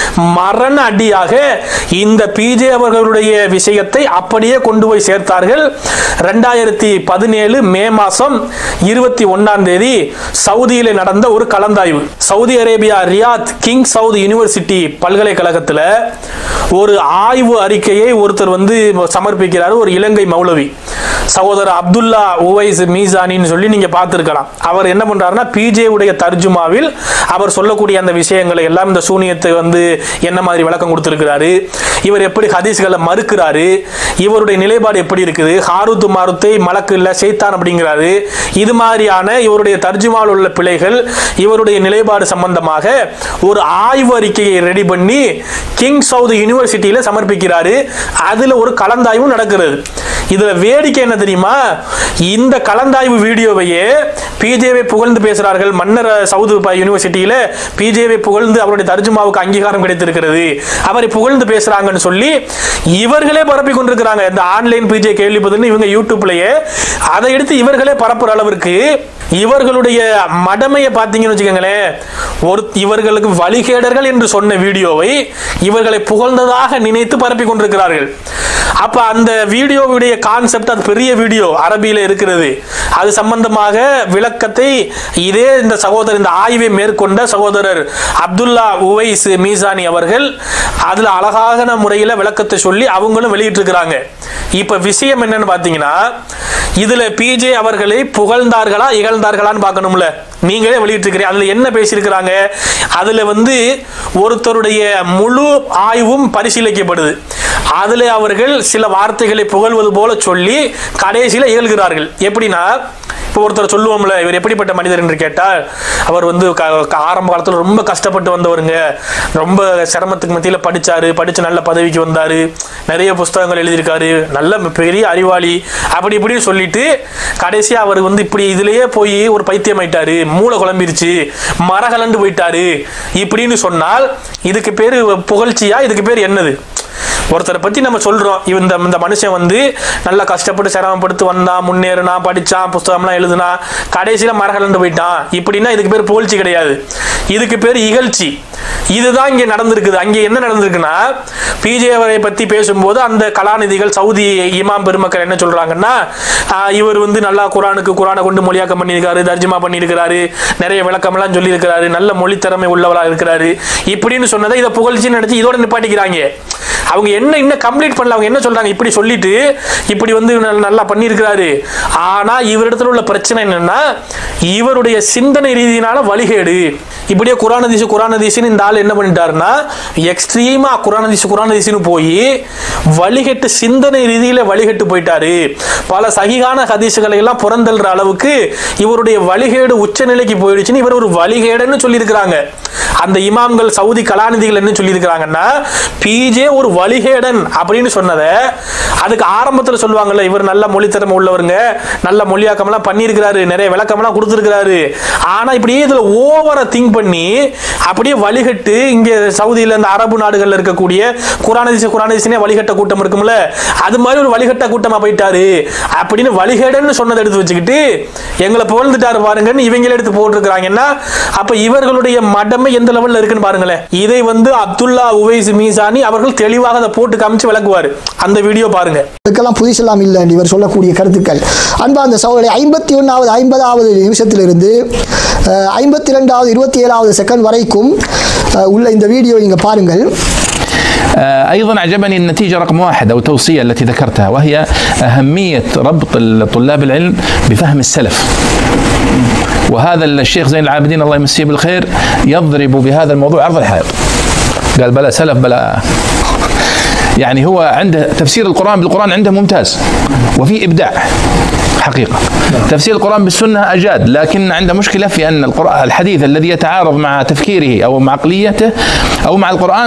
மரண அடியாக இந்த பிஜே அவர்களுடைய விஷயத்தை அப்படியே கொண்டு போய் சேர்த்தார்கள் ரெண்டாயிரத்தி பதினேழு மே மாசம் இருபத்தி ஒன்னாம் தேதி சவுதியில நடந்த ஒரு கலந்தாய்வு Saudi Arabia Riyadh King Saud University பல்கலைக்கழகத்துல ஒரு ஆய்வு அறிக்கையை ஒருத்தர் வந்து சமர்ப்பிக்கிறார் ஒரு இலங்கை மௌலவி சகோதரர் அப்துல்லா உவைஸ் மீசானின்னு சொல்லி நீங்க பார்த்திருக்கலாம் அவர் என்ன பண்றாருன்னா பிஜே உடைய தர்ஜுமாவில் அவர் சொல்லக்கூடிய அந்த விஷயங்களை எல்லாம் இந்த சூனியத்தை வந்து என்ன மாதிரி விளக்கம் கொடுத்திருக்கிறாரு இவர் எப்படி ஹதீஸ்களை மறுக்கிறாரு இவருடைய நிலைப்பாடு எப்படி இருக்குது ஹாருத்து மாருத்தை மலக்கு இல்ல செய்தான் அப்படிங்கிறாரு இது மாதிரியான இவருடைய தர்ஜுமாவில் உள்ள பிழைகள் இவருடைய நிலைப்பாடு சம்பந்தமாக ஒரு ஆய்வு அறிக்கையை ரெடி பண்ணி கிங் சவுத் யூனிவர்சிட்டியில சமர்ப்பிக்கிறாரு அதுல ஒரு கலந்தாய்வு நடக்கிறது இதுல வேடிக்கை என்ன தெரியுமா இந்த கலந்தாய்வு வீடியோவையே பிஜேவை புகழ்ந்து பேசுறார்கள் மன்னர் சவுத் யூனிவர்சிட்டியில பிஜேவை புகழ்ந்து அவருடைய தர்ஜுமாவுக்கு அங்கீகாரம் கிடைத்திருக்கிறது அவரை புகழ்ந்து பேசுறாங்கன்னு சொல்லி இவர்களே பரப்பி கொண்டிருக்கிறாங்க இந்த ஆன்லைன் பிஜே கேள்வி பதில்னு இவங்க யூடியூப்லயே அதை எடுத்து இவர்களே பரப்புற அளவிற்கு இவர்களுடைய மடமையை பார்த்தீங்கன்னு வச்சுக்கோங்களேன் ஒரு இவர்களுக்கு வழிகேடர்கள் என்று சொன்ன வீடியோவை இவர்களை புகழ்ந்ததாக நினைத்து பரப்பி கொண்டிருக்கிறார்கள் அப்ப அந்த வீடியோவுடைய கான்செப்ட் அது பெரிய வீடியோ அரபியில இருக்கிறது அது சம்பந்தமாக விளக்கத்தை இதே இந்த சகோதரர் இந்த ஆய்வை மேற்கொண்ட சகோதரர் அப்துல்லா உவைஸ் மீசானி அவர்கள் அதுல அழகான முறையில் விளக்கத்தை சொல்லி அவங்களும் வெளியிட்டிருக்கிறாங்க இப்ப விஷயம் என்னன்னு பாத்தீங்கன்னா இதுல பிஜே அவர்களை புகழ்ந்தார்களா இகழ்ந்தார்களான்னு பார்க்கணும்ல நீங்களே வெளியிட்டிருக்கிறீங்க அதுல என்ன பேசியிருக்கிறாங்க அதுல வந்து ஒருத்தருடைய முழு ஆய்வும் பரிசீலிக்கப்படுது அதுல அவர்கள் சில வார்த்தைகளை புகழ்வது போல சொல்லி கடைசியில இகழ்கிறார்கள் எப்படின்னா இப்போ ஒருத்தர் சொல்லுவோம்ல இவர் எப்படிப்பட்ட மனிதர் என்று கேட்டால் அவர் வந்து க- க- ஆரம்ப காலத்தில் ரொம்ப கஷ்டப்பட்டு வந்தவருங்க ரொம்ப சிரமத்துக்கு மத்தியில் படிச்சாரு படிச்சு நல்ல பதவிக்கு வந்தாரு நிறைய புஸ்தகங்கள் எழுதியிருக்காரு நல்ல பெரிய அறிவாளி அப்படி இப்படின்னு சொல்லிட்டு கடைசியா அவர் வந்து இப்படி இதுலயே போய் ஒரு பைத்தியம் ஆயிட்டாரு மூளை குழம்பிருச்சு மரகலண்டு போயிட்டாரு இப்படின்னு சொன்னால் இதுக்கு பேரு புகழ்ச்சியா இதுக்கு பேர் என்னது ஒருத்தரை பத்தி நம்ம சொல்றோம் இவ- இந்த இந்த மனுஷன் வந்து நல்லா கஷ்டப்பட்டு சிரமப்படுத்து வந்தான் முன்னேறினா படிச்சான் புஸ்தகம்லாம் எழுதுனா கடைசியில மரகலண்டு போயிட்டான் இப்படின்னா இதுக்கு பேர் புகழ்ச்சி கிடையாது இதுக்கு பேர் இகழ்ச்சி இதுதான் இங்க நடந்திருக்குது அங்கே என்ன நடந்திருக்குன்னா பிஜே அவரை பத்தி பேசும்போது அந்த கலாநிதிகள் சவுதி இமாம் பெருமக்கள் என்ன சொல்றாங்கன்னா ஆஹ், இவர் வந்து நல்லா குரானுக்கு குரானை கொண்டு மொழியாக்கம் பண்ணியிருக்காரு தர்ஜுமா பண்ணியிருக்கிறாரு நிறைய விளக்கம்லாம் சொல்லியிருக்கிறாரு நல்ல மொழி திறமை உள்ளவரா இருக்கிறாரு இப்படின்னு சொன்னதை இதை புகழ்ச்சின்னு நினைச்சு இதோட நிப்பாட்டிக்கிறாங்க அவங்க என்ன இன்னும் கம்ப்ளீட் பண்ணல அவங்க என்ன சொல்றாங்க இப்படி சொல்லிட்டு இப்படி வந்து நல்ல- நல்லா பண்ணியிருக்கிறாரு ஆனா இவரிடத்துல உள்ள பிரச்சனை என்னன்னா இவருடைய சிந்தனை ரீதியினால வழிகேடு இப்படியே குரானதீசு குரானதீசுன்னு இந்த ஆள் என்ன பண்ணிட்டாருன்னா எக்ஸ்ட்ரீமா குரானதீசு குரானதீசுன்னு போய் வழிகட்டு சிந்தனை ரீதியில வழிகட்டு போயிட்டாரு பல சகிகான ஹதீசுகளை எல்லாம் புறந்தள்ளுற அளவுக்கு இவருடைய வழிகேடு உச்சநிலைக்கு போயிடுச்சுன்னு இவர் ஒரு வழிகேடுன்னு சொல்லியிருக்கிறாங்க அந்த இமாம்கள் சவுதி கலாநிதிகள் என்ன சொல்லியிருக்கிறாங்கன்னா பிஜே ஒரு வழிகேடன் அப்படின்னு சொன்னதை அதுக்கு ஆரம்பத்தில் சொல்லுவாங்கல்ல இவர் நல்ல மொழி திறமை உள்ளவருங்க நல்ல மொழியாக்கம்லாம் பண்ணியிருக்கிறாரு நிறைய விளக்கம்லாம் கொடுத்துருக்கிறாரு ஆனா இப்படியே இதுல ஓவரா திங்க் பண்ணி அப்படியே வழிகட்டு இங்க சவுதியில இந்த அரபு நாடுகள்ல இருக்கக்கூடிய குரானதிச குரானதிசனே வழிகட்ட கூட்டம் இருக்கும்ல அது மாதிரி ஒரு வழிகட்ட கூட்டமா போயிட்டாரு அப்படின்னு வழிகேடன்னு சொன்னதை எடுத்து வச்சுக்கிட்டு எங்களை புகழ்ந்துட்டாரு பாருங்கன்னு இவங்களே எடுத்து போட்டிருக்கிறாங்கன்னா அப்ப இவர்களுடைய மடமை எந்த லெவல்ல இருக்குன்னு பாருங்களேன் இதை வந்து அப்துல்லா உவைஸ் மீசானி அவர்கள் தெளிவாக அதை போட்டு காமிச்சு விளக்குவாரு அந்த வீடியோ பாருங்க இதுக்கெல்லாம் புதுசெல்லாம் இல்லை என்று இவர் சொல்லக்கூடிய கருத்துக்கள் அன்பார்ந்த சகோதரி ஐம்பத்தி ஒன்றாவது ஐம்பதாவது நிமிஷத்திலிருந்து அஹ், ஐம்பத்தி ரெண்டாவது இருபத்தி ஏழாவது செகண்ட் வரைக்கும் அஹ், உள்ள இந்த வீடியோ நீங்கள் பாருங்கள் آه، ايضا اعجبني النتيجه رقم واحد او التوصيه التي ذكرتها وهي اهميه ربط طلاب العلم بفهم السلف. وهذا الشيخ زين العابدين الله يمسيه بالخير يضرب بهذا الموضوع عرض الحائط. قال بلا سلف بلا يعني هو عنده تفسير القران بالقران عنده ممتاز وفي ابداع حقيقه تفسير القران بالسنه اجاد لكن عنده مشكله في ان القران الحديث الذي يتعارض مع تفكيره او مع عقليته او مع القران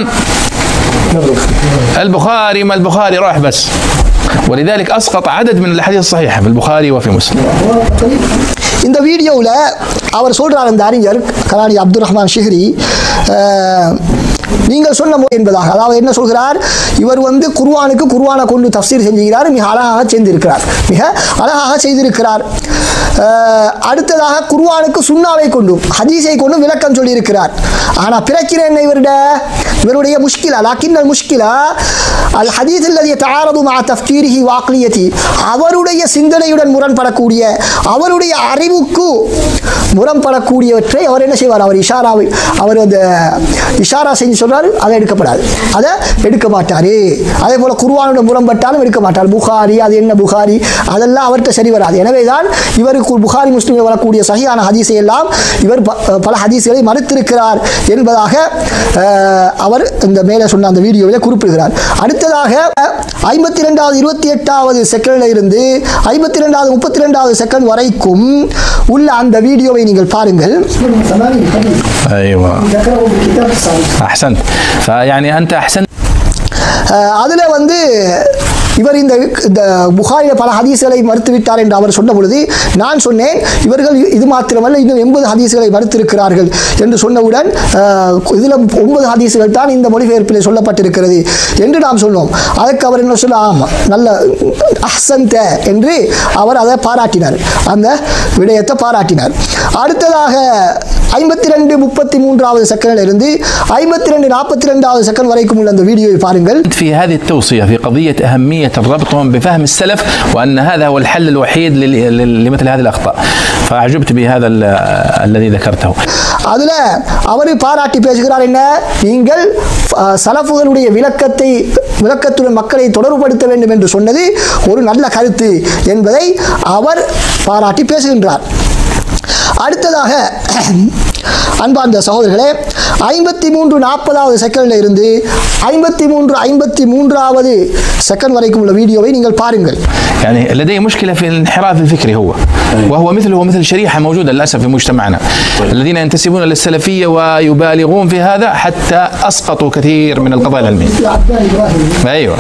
البخاري ما البخاري راح بس ولذلك اسقط عدد من الاحاديث الصحيحه في البخاري وفي مسلم இந்த வீடியோவில் அவர் சொல்றார் அந்த அறிஞர் கலானி அப்துல் ரஹ்மான் ஷிஹ்ரி அஹ், நீங்கள் சொன்ன மொழி என்பதாக அதாவது என்ன சொல்கிறார் இவர் வந்து குர்ஆனுக்கு குர்ஆனை கொண்டு தஃசீர் செஞ்சுகிறார் மிக அழகாக செய்திருக்கிறார் மிக அழகாக செய்திருக்கிறார் அஹ், அடுத்ததாக குர்ஆனுக்கு சுன்னாவை கொண்டும் ஹதீஸை கொண்டும் விளக்கம் சொல்லியிருக்கிறார் ஆனால் பிரச்சனை என்ன இவருடைய இவருடைய முஷ்கிலா லாக்கின் முஷ்கிலா அல் ஹதீஸ் அல்லது தாரது மா தஃப்கீரிஹி வாக்லியதி அவருடைய சிந்தனையுடன் முரண்படக்கூடிய அவருடைய அறிவுக்கு முரண்படக்கூடியவற்றை அவர் என்ன செய்வார் அவர் இஷாராவை அவர் அந்த இஷாரா செஞ்சு சொல்றாரு அதை எடுக்கப்படாது அதை எடுக்க மாட்டாரு அதே போல குர்ஆனோட முரண்பட்டாலும் எடுக்க மாட்டார் புகாரி அது என்ன புகாரி அதெல்லாம் அவர்கிட்ட சரி வராது எனவே தான் இவருக்கு புகாரி முஸ்லிமில் வரக்கூடிய சகியான ஹதீஸை எல்லாம் இவர் ப- பல ஹதீஸ்களை மறுத்திருக்கிறார் என்பதாக அஹ், அவர் இந்த மேலே சொன்ன அந்த வீடியோவில் குறிப்பிடுகிறார் அடுத்ததாக ஐம்பத்தி ரெண்டாவது இருபத்தி எட்டாவது செகண்ட்ல இருந்து ஐம்பத்தி ரெண்டாவது முப்பத்தி ரெண்டாவது செகண்ட் வரைக்கும் உள்ள அந்த வீடியோவை நீங்கள் பாருங்கள் ايوه احسنت فيعني انت احسنت அஹ், அதுல வந்து இவர் இந்த இந்த புகாரில் பல ஹதீஸ்களை மறுத்துவிட்டார் என்று அவர் சொன்ன பொழுது நான் சொன்னேன் இவர்கள் இது மாத்திரமல்ல இன்னும் எண்பது ஹதீஸ்களை மறுத்திருக்கிறார்கள் என்று சொன்னவுடன் அஹ், இதில் ஒன்பது ஹதீஸ்கள் தான் இந்த மொழிபெயர்ப்பில் சொல்லப்பட்டிருக்கிறது என்று நாம் சொன்னோம் அதற்கு அவர் என்ன சொல்ல ஆமாம் நல்ல அஹ்சந்த என்று அவர் அதை பாராட்டினார் அந்த விடயத்தை பாராட்டினார் அடுத்ததாக ஐம்பத்தி ரெண்டு முப்பத்தி மூன்றாவது செகண்ட்ல இருந்து ஐம்பத்தி ரெண்டு நாற்பத்தி ரெண்டாவது செகண்ட் வரைக்கும் உள்ள அந்த வீடியோவை பாருங்கள் في هذه التوصية في قضية أهمية ربطهم بفهم السلف وأن هذا هو الحل الوحيد لل- لل- لمثل هذه الأخطاء فأعجبت بهذا ال- الذي ذكرته அதுல அவர் பாராட்டி பேசுகிறார் என்ன நீங்கள் அஹ், சலஃபுகளுடைய விளக்கத்தை விளக்கத்துடன் மக்களை தொடர்புபடுத்த வேண்டும் என்று சொன்னது ஒரு நல்ல கருத்து என்பதை அவர் பாராட்டி பேசுகின்றார் அடுத்ததாக அன்பார்ந்த சகோதரர்களே ஐம்பத்தி மூன்று நாற்பதாவது செகண்ட்ல இருந்து ஐம்பத்தி மூன்று ஐம்பத்தி மூன்றாவது செகண்ட் வரைக்கும் உள்ள வீடியோவை நீங்கள் பாருங்கள் يعني لديه مشكلة في الانحراف الفكري هو وهو مثله مثل شريحة موجودة للأسف في مجتمعنا الذين ينتسبون للسلفية ويبالغون في هذا حتى أسقطوا كثير من القضايا العلمية أيوة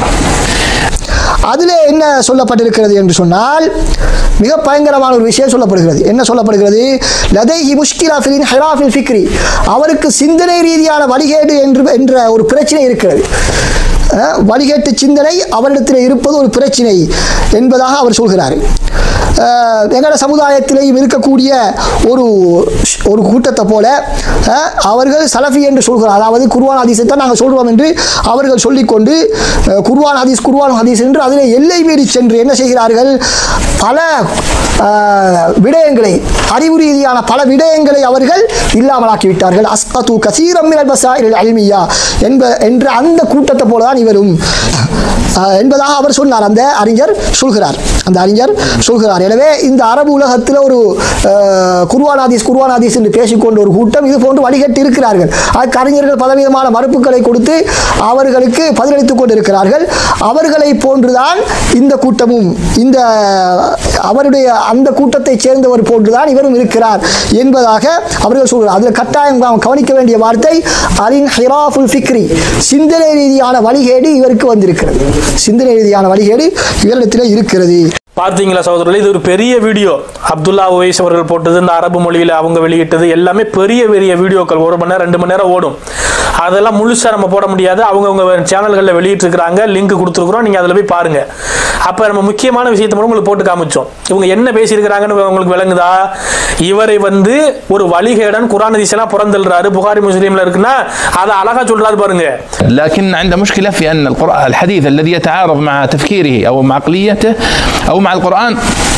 அதில் என்ன சொல்லப்பட்டிருக்கிறது என்று சொன்னால் மிக பயங்கரமான ஒரு விஷயம் சொல்லப்படுகிறது என்ன சொல்லப்படுகிறது லதைஹி முஷ்கிலா ஃபிலின் ஹெராஃபில் ஃபிக்ரி அவருக்கு சிந்தனை ரீதியான வழிகேடு என்று என்ற ஒரு பிரச்சனை இருக்கிறது அஹ், வழிகேட்டு சிந்தனை அவரிடத்தில் இருப்பது ஒரு பிரச்சனை என்பதாக அவர் சொல்கிறார் அஹ், எங்களோட சமுதாயத்திலேயும் இருக்கக்கூடிய ஒரு ஒரு கூட்டத்தை போல அஹ், அவர்கள் சலஃபி என்று சொல்கிறார் அதாவது குர்வான் ஹதீஸை தான் நாங்கள் சொல்கிறோம் என்று அவர்கள் சொல்லிக்கொண்டு அஹ், குர்வான் ஹதீஸ் குர்வான் ஹதீஸ் என்று அதில் எல்லை மீறி சென்று என்ன செய்கிறார்கள் பல அஹ், விடயங்களை அறிவு ரீதியான பல விடயங்களை அவர்கள் இல்லாமலாக்கி விட்டார்கள் அஸ்கத்து கசீரம் மினல் மசாயில் அல்மியா என்ப என்ற அந்த கூட்டத்தை போல தான் இவரும் அஹ், என்பதாக அவர் சொன்னார் அந்த அறிஞர் சொல்கிறார் அந்த அறிஞர் சொல்கிறார் எனவே இந்த அரபு உலகத்தில் ஒரு அஹ், குர்ஆன் ஹதீஸ் குர்ஆன் ஹதீஸ் என்று பேசிக்கொண்ட ஒரு கூட்டம் இது போன்று வழிகட்டி இருக்கிறார்கள் அதுக்கு அறிஞர்கள் பலவிதமான மறுப்புகளை கொடுத்து அவர்களுக்கு பதிலளித்துக் கொண்டிருக்கிறார்கள் அவர்களை போன்றுதான் இந்த கூட்டமும் இந்த அவருடைய அந்த கூட்டத்தைச் சேர்ந்தவர் போன்றுதான் இவரும் இருக்கிறார் என்பதாக அவர்கள் சொல்கிறார் அதில் கட்டாயம் நாம் கவனிக்க வேண்டிய வார்த்தை அலின் ஹிராஃபுல் ஃபிக்ரி சிந்தனை ரீதியான வழிகேடு இவருக்கு வந்திருக்கிறது சிந்தனை ரீதியான வழிகேடு இவரிடத்தில் இருக்கிறது பார்த்தீங்களா சகோதரர்களே இது ஒரு பெரிய வீடியோ அப்துல்லா ஒவைஸ் அவர்கள் போட்டது இந்த அரபு மொழியில் அவங்க வெளியிட்டது எல்லாமே பெரிய பெரிய வீடியோக்கள் ஒரு மணி நேரம் ரெண்டு மணி நேரம் ஓடும் அதெல்லாம் முழுசாக நம்ம போட முடியாது அவங்கவுங்க சேனல்களில் வெளியிட்டிருக்கிறாங்க லிங்க் கொடுத்துருக்குறோம் நீங்கள் அதில் போய் பாருங்க அப்போ நம்ம முக்கியமான விஷயத்தை மட்டும் உங்களுக்கு போட்டு காமிச்சோம் இவங்க என்ன பேசியிருக்கிறாங்கன்னு உங்களுக்கு விளங்குதா இவரை வந்து ஒரு வழிகேடன் குரான் ஹதீஸெல்லாம் புறந்தல்றாரு புகாரி முஸ்லீம்ல இருக்குன்னா அதை அழகா சொல்றாரு பாருங்க لكن عنده مشكلة في أن القرآن الحديث الذي يتعارض مع تفكيره أو مع عقليته أو مع القرآن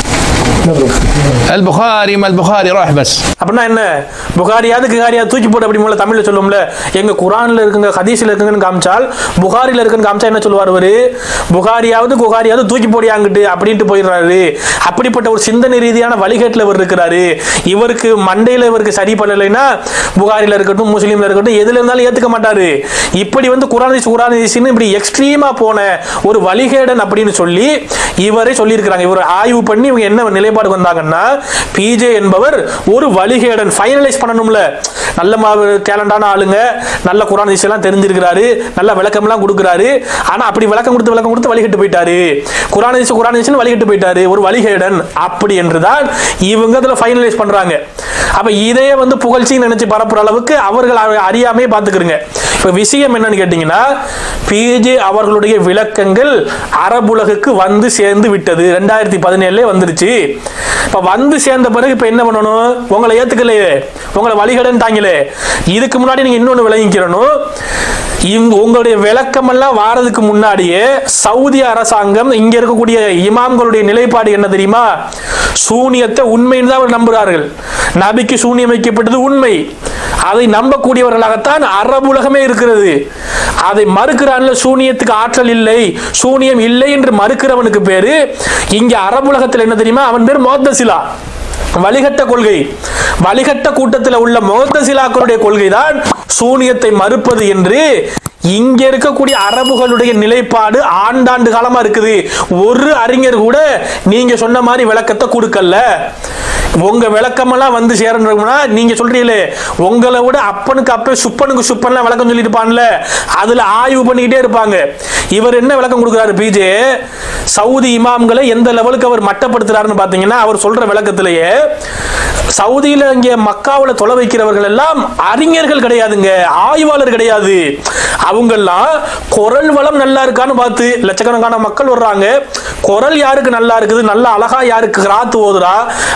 البخاري ما البخاري راح بس அப்படின்னா என்ன புகாரியாவது கிகாரியாவது தூக்கி போட்டு அப்படி மூலம் தமிழ்ல சொல்லும்ல எங்க குரான்ல இருக்குங்க ஹதீஸ்ல இருக்குங்கன்னு காமிச்சால் புகாரில இருக்குன்னு காமிச்சா என்ன சொல்லுவார் அவரு புகாரியாவது குகாரியாவது தூக்கி போடியாங்கிட்டு அப்படின்ட்டு போயிடுறாரு அப்படிப்பட்ட ஒரு சிந்தனை ரீதியான வழிகேட்டில் இவர் இருக்கிறாரு இவருக்கு மண்டையில இவருக்கு சரி பண்ணலைன்னா புகாரில இருக்கட்டும் முஸ்லீம்ல இருக்கட்டும் எதுல இருந்தாலும் ஏத்துக்க மாட்டாரு இப்படி வந்து குரான் ஹதீஸ் குரான் ஹதீஸ்னு இப்படி எக்ஸ்ட்ரீமா போன ஒரு வழிகேடன் அப்படின்னு சொல்லி இவரே சொல்லியிருக்கிறாங்க இவர் ஆய்வு பண்ணி இவங்க என்ன நிலைப்பாடு வந்தாங்கன்னா பிஜே என்பவர் ஒரு வழிகேடன் ஃபைனலைஸ் பண்ணணும்ல நல்ல டேலண்டான ஆளுங்க நல்ல குரான் ஹதீஸ் எல்லாம் தெரிஞ்சிருக்கிறாரு நல்ல விளக்கம்லாம் கொடுக்குறாரு ஆனா அப்படி விளக்கம் கொடுத்து விளக்கம் கொடுத்து வழிகட்டு போயிட்டாரு குரான் ஹதீஸ் குரான் ஹதீஸ்னு வழிகட்டு போயிட்டாரு ஒரு வழிகேடன் அப்படி என்றுதான் இவங்க அதுல ஃபைனலைஸ் பண்றாங்க அப்ப இதையே வந்து புகழ்ச்சின்னு நினைச்சு பரப்புற அளவுக்கு அவர்கள் அ- அறியாமே பார்த்துக்கிறங்க இப்ப விஷயம் என்னன்னு கேட்டீங்கன்னா பிஜே அவர்களுடைய விளக்கங்கள் அரபுலகுக்கு வந்து சேர்ந்து விட்டது ரெண்டாயிரத்தி பதினேழுல வந்துருச்சு இப்ப வந்து சேர்ந்த பிறகு இப்ப என்ன பண்ணணும் உங்களை ஏத்துக்கலையே உங்களை வழிகடன்ட்டாங்களே இதுக்கு முன்னாடி நீங்க இன்னொன்னு விளங்கிக்கிறணும் இங்க உங்களுடைய விளக்கமெல்லாம் வாரதுக்கு முன்னாடியே சவுதி அரசாங்கம் இங்க இருக்கக்கூடிய இமாம்களுடைய நிலைப்பாடு என்ன தெரியுமா சூனியத்தை உண்மைன்னு தான் அவர் நம்புகிறார்கள் நபிக்கு சூனியம் வைக்கப்பட்டது உண்மை அதை நம்பக்கூடியவர்களாகத்தான் அரபுலகமே இருக்கிறது அதை மறுக்கிறான்ல சூனியத்துக்கு ஆற்றல் இல்லை சூனியம் இல்லை என்று மறுக்கிறவனுக்கு பேரு இங்க அரபுலகத்தில் என்ன தெரியுமா அவன் பேர் மோத்தசிலா வழிகட்ட கொள்கை வழிகட்ட கூட்டத்தில் உள்ள மோத்தசிலாக்களுடைய கொள்கை தான் சூனியத்தை மறுப்பது என்று இங்க இருக்கக்கூடிய அரபுகளுடைய நிலைப்பாடு ஆண்டாண்டு காலமா இருக்குது ஒரு அறிஞர் கூட நீங்க சொன்ன மாதிரி விளக்கத்தை கொடுக்கல உங்க விளக்கமெல்லாம் வந்து சேரணும்னா நீங்க சொல்றீங்களே உங்களை விட அப்பனுக்கு அப்பே சுப்பனுக்கு சுப்பன்லாம் விளக்கம் சொல்லியிருப்பான்ல அதுல ஆய்வு பண்ணிக்கிட்டே இருப்பாங்க இவர் என்ன விளக்கம் கொடுக்குறாரு பிஜே சவுதி இமாம்களை எந்த லெவலுக்கு அவர் மட்டப்படுத்துறாருன்னு பாத்தீங்கன்னா அவர் சொல்ற விளக்கத்திலேயே சவுதியில இங்க மக்காவுல தொலை வைக்கிறவர்கள் எல்லாம் அறிஞர்கள் கிடையாதுங்க ஆய்வாளர் கிடையாது அவங்கெல்லாம் குரல் வளம் நல்லா இருக்கான்னு பார்த்து லட்சக்கணக்கான மக்கள் வர்றாங்க குரல் யாருக்கு நல்லா இருக்குது நல்ல அழகா யாருக்கு ராத்து ஓதுறா அப்படி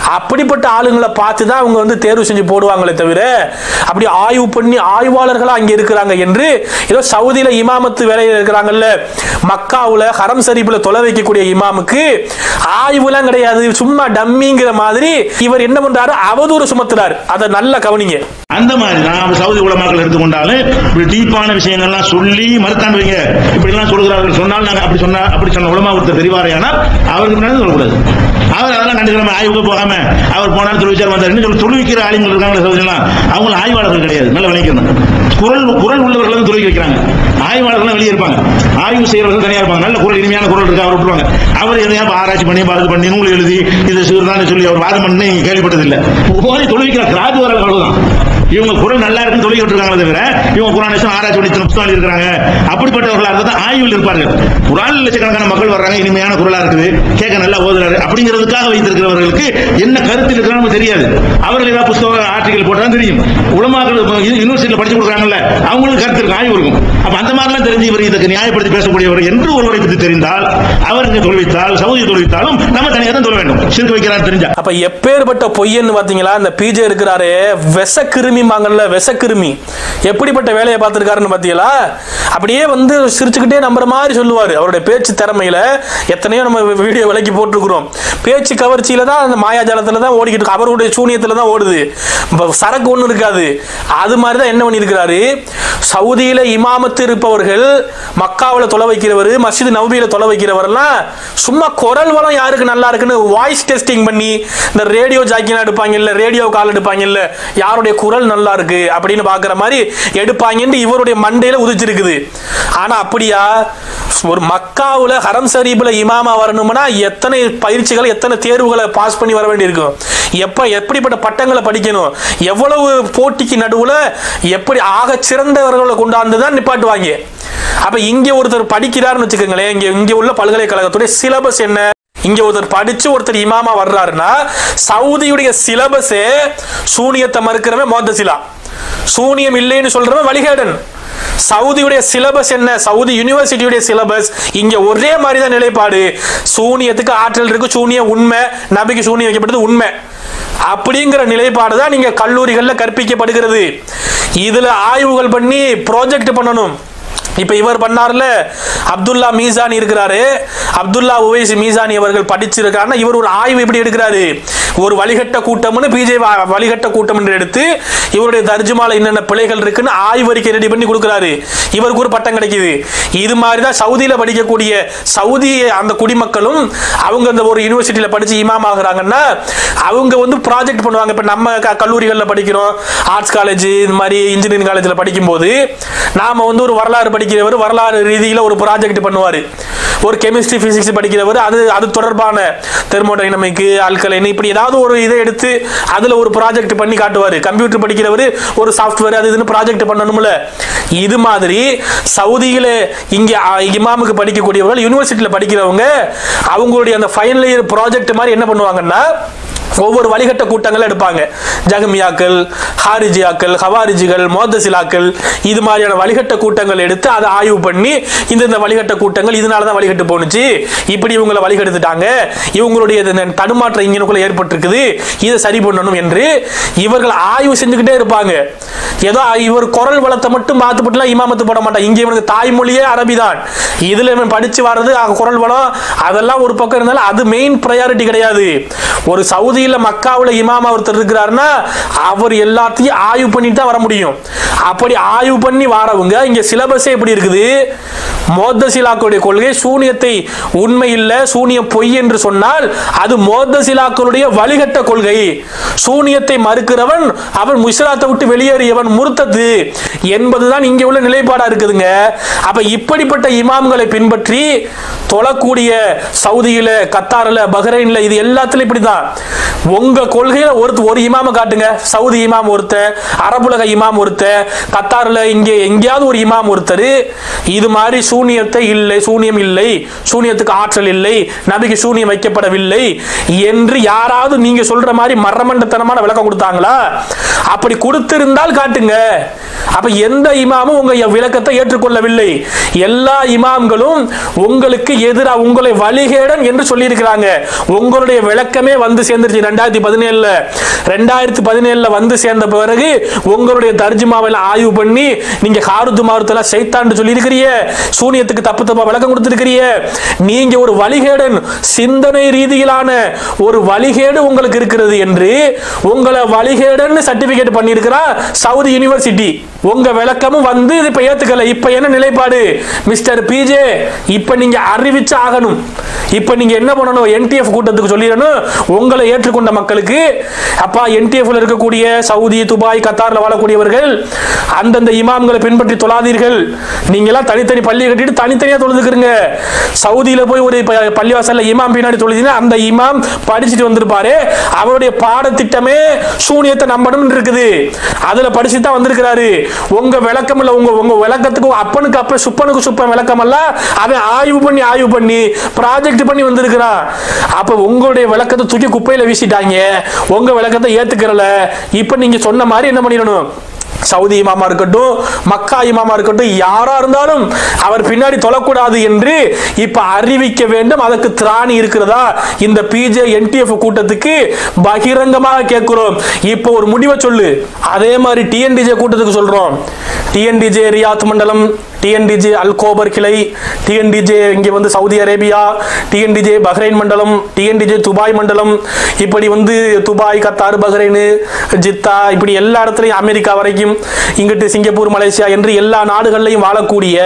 அப்படிப்பட்ட ஆளுங்களை பார்த்து தான் அவங்க வந்து தேர்வு செஞ்சு போடுவாங்களே தவிர அப்படி ஆய்வு பண்ணி ஆய்வாளர்களா அங்க இருக்கிறாங்க என்று ஏதோ சவுதியில இமாமத்து வேலையில் இருக்கிறாங்கல்ல மக்காவுல ஹரம் ஷரீஃப்ல தொலை வைக்கக்கூடிய இமாமுக்கு ஆய்வுலாம் கிடையாது சும்மா டம்மிங்கிற மாதிரி இவர் என்ன பண்றாரு அவதூறு சுமத்துறாரு அதை நல்லா கவனிங்க அந்த மாதிரி நான் சவுதி உலமாக்கள் எடுத்துக்கொண்டாலும் இப்படி டீப்பான விஷயங்கள்லாம் சொல்லி மறுத்தாண்டு வைங்க இப்படி எல்லாம் சொல்கிறார்கள் சொன்னால் நாங்க அப்படி சொன்னா அப்படி சொன்ன உலமா ஒருத்தர் தெரிவாரையானால் அவருக்கு முன்னாடி சொல்லக்கூடாது அவர் அதெல்லாம் கண்டுக்கிற ஆய்வுக்கு போகாம அவர் போனால் தொழிற்சார் வந்தார் சொல்லி தொழில்விக்கிற ஆளுங்க இருக்காங்க சவுதிலாம் அவங்க ஆய்வாளர்கள் கிடையாது நல்ல விளைக்கணும் குரல் குரல் உள்ளவர்கள் தான் தொழில் வைக்கிறாங்க ஆய்வாளர்கள் வெளியே இருப்பாங்க ஆய்வு செய்யறவர்கள் தனியா இருப்பாங்க நல்ல குரல் இனிமையான குரல் இருக்கு அவர் விட்டுருவாங்க அவர் எதையா ஆராய்ச்சி பண்ணி பார்த்து பண்ணி நூல் எழுதி இது சிறுதான் சொல்லி அவர் வாதம் பண்ணி கேள்விப்பட்டதில்லை போய் தொழில்விக்கிற கிராஜ் வரவர்கள் தான் இவங்க குரல் நல்லா இருக்குன்னு சொல்லி விட்டுருக்காங்க தவிர இவங்க குரான் நேசம் ஆராய்ச்சி பண்ணி இத்தனை புத்தகம் இருக்கிறாங்க அப்படிப்பட்டவர்களா இருந்தால் தான் ஆய்வில் இருப்பார்கள் குரான் லட்சக்கணக்கான மக்கள் வர்றாங்க இனிமையான குரலா இருக்குது கேட்க நல்லா ஓதுறாரு அப்படிங்கிறதுக்காக வைத்திருக்கிறவர்களுக்கு என்ன கருத்தில் இருக்கிறாங்க நமக்கு தெரியாது அவர்கள் ஏதாவது புத்தகம் ஆர்டிகல் போட்டா தெரியும் உலமாக்கள் யூனிவர்சிட்டியில் படிச்சு கொடுக்குறாங்கல்ல அவங்களுக்கு கருத்து இருக்கும் ஆய்வு இருக்கும் அப்ப அந்த மாதிரிலாம் தெரிஞ்சு இவர் இதுக்கு நியாயப்படுத்தி பேசக்கூடியவர் என்று ஒருவரை பற்றி தெரிந்தால் அவர் இங்கே தொழுவித்தால் சவுதி தொழுவித்தாலும் நம்ம தனியாக தான் தொழ வேண்டும் சிறுக்கு வைக்கிறார் தெரிஞ்சா அப்ப எப்பேற்பட்ட பொய்யன்னு பாத்தீங்களா இந்த பிஜே இருக்கிறாரு விஷக்கிருமிம்பாங்கல்ல விஷக்கிருமி எப்படிப்பட்ட வேலையை பார்த்திருக்காருன்னு பாத்தீங்களா அப்படியே வந்து சிரிச்சுக்கிட்டே நம்புற மாதிரி சொல்லுவாரு அவருடைய பேச்சு திறமையில எத்தனையோ நம்ம வீடியோ விலைக்கு போட்டிருக்கிறோம் பேச்சு கவர்ச்சியில தான் அந்த மாயாஜாலத்துல தான் ஓடிக்கிட்டு இருக்கு அவருடைய சூனியத்துல தான் ஓடுது இப்ப சரக்கு ஒண்ணு இருக்காது அது மாதிரி தான் என்ன பண்ணியிருக்கிறாரு சவுதியில இமாமத்து இருப்பவர்கள் மக்காவில் தொலை வைக்கிறவர் மஸ்ஜித் நவபியில தொலை வைக்கிறவரெல்லாம் சும்மா குரல் வளம் யாருக்கு நல்லா இருக்குன்னு வாய்ஸ் டெஸ்டிங் பண்ணி இந்த ரேடியோ ஜாக்கினா எடுப்பாங்க இல்ல ரேடியோ கால் எடுப்பாங்க இல்ல யாருடைய குரல் நல்லா இருக்கு அப்படின்னு பாக்குற மாதிரி எடுப்பாங்கன்னு இவருடைய மண்டையில உதிச்சிருக்குது ஆனா அப்படியா ஒரு மக்காவுல ஹரம் ஷரீஃப்ல இமாமா வரணும்னா எத்தனை பயிற்சிகள் எத்தனை தேர்வுகளை பாஸ் பண்ணி வர வேண்டியிருக்கும் எப்ப எப்படிப்பட்ட பட்டங்களை படிக்கணும் எவ்வளவு போட்டிக்கு நடுவுல எப்படி ஆக சிறந்தவர்களை கொண்டாந்து தான் நிப்பாட்டுவாங்க அப்ப இங்க ஒருத்தர் படிக்கிறாருன்னு வச்சுக்கோங்களேன் இங்க இங்க உள்ள பல்கலைக்கழகத்துடைய சிலபஸ் என்ன இங்க ஒருத்தர் படிச்சு ஒருத்தர் இமாமா வர்றாருன்னா சவுதியுடைய சிலபஸே சூனியத்தை மறுக்கிறவன் மோத்தசிலா சூனியம் இல்லைன்னு சொல்றவன் வழிகேடன் சவுதியுடைய சிலபஸ் என்ன சவுதி யூனிவர்சிட்டியுடைய சிலபஸ் இங்க ஒரே மாதிரி தான் நிலைப்பாடு சூனியத்துக்கு ஆற்றல் இருக்கு சூனியம் உண்மை நபிக்கு சூனியம் வைக்கப்பட்டது உண்மை அப்படிங்கிற நிலைப்பாடு தான் நீங்க கல்லூரிகள்ல கற்பிக்கப்படுகிறது இதுல ஆய்வுகள் பண்ணி ப்ராஜெக்ட் பண்ணணும் இப்ப இவர் பண்ணார்ல அப்துல்லா மீசானி இருக்கிறாரு அப்துல்லா உவைஸ் மீசானி அவர்கள் படிச்சிருக்காருன்னா இவர் ஒரு ஆய்வு எப்படி எடுக்கிறாரு ஒரு வழிகட்ட கூட்டம்னு பிஜே வழிகட்ட கூட்டம் என்று எடுத்து இவருடைய தர்ஜுமால என்னென்ன பிழைகள் இருக்குன்னு ஆய்வறிக்கை ரெடி பண்ணி கொடுக்குறாரு இவருக்கு ஒரு பட்டம் கிடைக்குது இது மாதிரி தான் சவுதியில படிக்கக்கூடிய சவுதி அந்த குடிமக்களும் அவங்க அந்த ஒரு யூனிவர்சிட்டியில படிச்சு இமாம் ஆகுறாங்கன்னா அவங்க வந்து ப்ராஜெக்ட் பண்ணுவாங்க இப்ப நம்ம க- கல்லூரிகள்ல படிக்கிறோம் ஆர்ட்ஸ் காலேஜ் இது மாதிரி இன்ஜினியரிங் காலேஜ்ல படிக்கும்போது நாம வந்து ஒரு வரலாறு படிக்கிறவர் வரலாறு ரீதியில ஒரு ப்ராஜெக்ட் பண்ணுவாரு ஒரு கெமிஸ்ட்ரி பிசிக்ஸ் படிக்கிறவர் அது அது தொடர்பான தெர்மோடைனமிக் அல்கலைன் இப்படி ஏதாவது ஒரு இதை எடுத்து அதுல ஒரு ப்ராஜெக்ட் பண்ணி காட்டுவாரு கம்ப்யூட்டர் படிக்கிறவர் ஒரு சாஃப்ட்வேர் அது இதுன்னு ப்ராஜெக்ட் பண்ணணும்ல இது மாதிரி சவுதியில இங்க அ, இமாமுக்கு படிக்கக்கூடியவர்கள் யூனிவர்சிட்டியில படிக்கிறவங்க அவங்களுடைய அந்த ஃபைனல் இயர் ப்ராஜெக்ட் மாதிரி என்ன பண்ணுவாங்கன்னா ஒவ்வொரு வழிகட்ட கூட்டங்கள் எடுப்பாங்க ஜகமியாக்கள் ஹாரிஜியாக்கள் ஹவாரிஜிகள் மோதசிலாக்கள் இது மாதிரியான வழிகட்ட கூட்டங்கள் எடுத்து அதை ஆய்வு பண்ணி இந்த இந்த வழிகட்ட கூட்டங்கள் இதனால தான் வழிகட்டு போணுச்சு இப்படி இவங்களை வழிகெடுத்துட்டாங்க இவங்களுடைய இந்த தடுமாற்றம் இங்கனுக்குள்ள ஏற்பட்டிருக்குது இதை சரி பண்ணணும் என்று இவர்கள் ஆய்வு செஞ்சுக்கிட்டே இருப்பாங்க ஏதோ இவர் குரல் வளத்தை மட்டும் பார்த்துப்பட்டுலாம் இமாமத்து போட மாட்டான் இங்க இவனுக்கு தாய்மொழியே அரபி தான் இதுல இவன் படிச்சு வர்றது அங்க குரல் வளம் அதெல்லாம் ஒரு பக்கம் இருந்தாலும் அது மெயின் ப்ரையாரிட்டி கிடையாது ஒரு சவுதியில மக்காவுல இமாமா ஒருத்தர் இருக்கிறாருன்னா அவர் எல்லாத்தையும் ஆய்வு பண்ணிட்டு தான் வர முடியும் அப்படி ஆய்வு பண்ணி வரவங்க இங்க சிலபஸே எப்படி இருக்குது மோத்தசிலாக்களுடைய கொள்கை சூனியத்தை உண்மை இல்ல சூனியம் பொய் என்று சொன்னால் அது மோத்தசிலாக்களுடைய வழிகட்ட கொள்கை சூனியத்தை மறுக்கிறவன் அவன் முஸ்லாத்தை விட்டு வெளியேறியவன் முறுத்தது என்பதுதான் இங்க உள்ள நிலைப்பாடா இருக்குதுங்க அப்ப இப்படிப்பட்ட இமாம்களை பின்பற்றி தொழக்கூடிய சவுதியில கத்தார்ல பஹ்ரைன்ல இது எல்லாத்துலயும் இப்படிதான் உங்க கொள்கையில ஒரு ஒரு இமாம காட்டுங்க சவுதி இமாம் ஒருத்தர் அரபுலக இமாம் ஒருத்தர் கத்தார்ல இங்க எங்கேயாவது ஒரு இமாம் ஒருத்தர் இது மாதிரி சூனியத்தை இல்லை சூனியம் இல்லை சூனியத்துக்கு ஆற்றல் இல்லை நபிக்கு சூனியம் வைக்கப்படவில்லை என்று யாராவது நீங்க சொல்ற மாதிரி மரமண்டத்தனமான விளக்கம் கொடுத்தாங்களா அப்படி கொடுத்திருந்தால் காட்டுங்க அப்ப எந்த இமாமும் உங்க விளக்கத்தை ஏற்றுக்கொள்ளவில்லை எல்லா இமாம்களும் உங்களுக்கு எதிராக உங்களை வழிகேடன் என்று சொல்லியிருக்கிறாங்க உங்களுடைய விளக்கமே வந்து சேர்ந்துருச்சு வந்துருச்சு ரெண்டாயிரத்தி பதினேழுல ரெண்டாயிரத்தி பதினேழுல வந்து சேர்ந்த பிறகு உங்களுடைய தர்ஜுமாவெல்லாம் ஆய்வு பண்ணி நீங்க காருத்து மாருத்தெல்லாம் சைத்தான்னு சொல்லி இருக்கிறீங்க சூனியத்துக்கு தப்பு தப்பா விளக்கம் கொடுத்திருக்கிறீங்க நீங்க ஒரு வழிகேடன் சிந்தனை ரீதியிலான ஒரு வழிகேடு உங்களுக்கு இருக்கிறது என்று உங்களை வழிகேடுன்னு சர்டிபிகேட் பண்ணியிருக்கிறா சவுதி யூனிவர்சிட்டி உங்க விளக்கமும் வந்து இது இப்ப ஏத்துக்கல இப்ப என்ன நிலைப்பாடு மிஸ்டர் பிஜே இப்ப நீங்க அறிவிச்சு ஆகணும் இப்ப நீங்க என்ன பண்ணணும் என்டிஎஃப் கூட்டத்துக்கு சொல்லிடணும் உங்களை ஏற்றுக்கொண்ட மக்களுக்கு அப்பா என்டிஎஃப்ல இருக்கக்கூடிய சவுதி துபாய் கத்தார்ல வாழக்கூடியவர்கள் அந்தந்த இமாம்களை பின்பற்றி தொழாதீர்கள் நீங்க எல்லாம் தனித்தனி பள்ளியை கட்டிட்டு தனித்தனியா தொழுதுக்கிறீங்க சவுதியில போய் ஒரு ப- பள்ளிவாசல்ல இமாம் பின்னாடி தொழுதினா அந்த இமாம் படிச்சுட்டு வந்திருப்பாரு அவருடைய பாடத்திட்டமே சூனியத்தை நம்பணும்னு இருக்குது அதுல படிச்சு தான் வந்திருக்கிறாரு உங்க விளக்கம் இல்ல உங்க உங்க விளக்கத்துக்கு அப்பனுக்கு அப்ப சுப்பனுக்கு சுப்பன் விளக்கம் அல்ல அவன் ஆய்வு பண்ணி ஆய்வு பண்ணி ப்ராஜெக்ட் பண்ணி வந்திருக்கிறான் அப்ப உங்களுடைய விளக்கத்தை தூக்கி குப்பையில வீசிட்டாங்க உங்க விளக்கத்தை ஏத்துக்கிறல இப்ப நீங்க சொன்ன மாதிரி என்ன பண்ணிடணும் சவுதி இமாமா இருக்கட்டும் மக்கா இமாமா இருக்கட்டும் யாரா இருந்தாலும் அவர் பின்னாடி தொழக்கூடாது என்று இப்ப அறிவிக்க வேண்டும் அதற்கு திராணி இருக்கிறதா இந்த பிஜே என்டிஎஃப் கூட்டத்துக்கு பகிரங்கமாக கேட்கிறோம் இப்போ ஒரு முடிவை சொல்லு அதே மாதிரி டிஎன்டிஜே கூட்டத்துக்கு சொல்றோம் டிஎன்டிஜே ரியாத் மண்டலம் டிஎன்டிஜே அல்கோபர் கிளை டிஎன்டிஜே இங்கே வந்து சவுதி அரேபியா டிஎன்டிஜே பஹ்ரைன் மண்டலம் டிஎன்டிஜே துபாய் மண்டலம் இப்படி வந்து துபாய் கத்தார் பஹ்ரைன் ஜித்தா இப்படி எல்லா இடத்துலையும் அமெரிக்கா வரைக்கும் இங்கிட்டு சிங்கப்பூர் மலேசியா என்று எல்லா நாடுகள்லையும் வாழக்கூடிய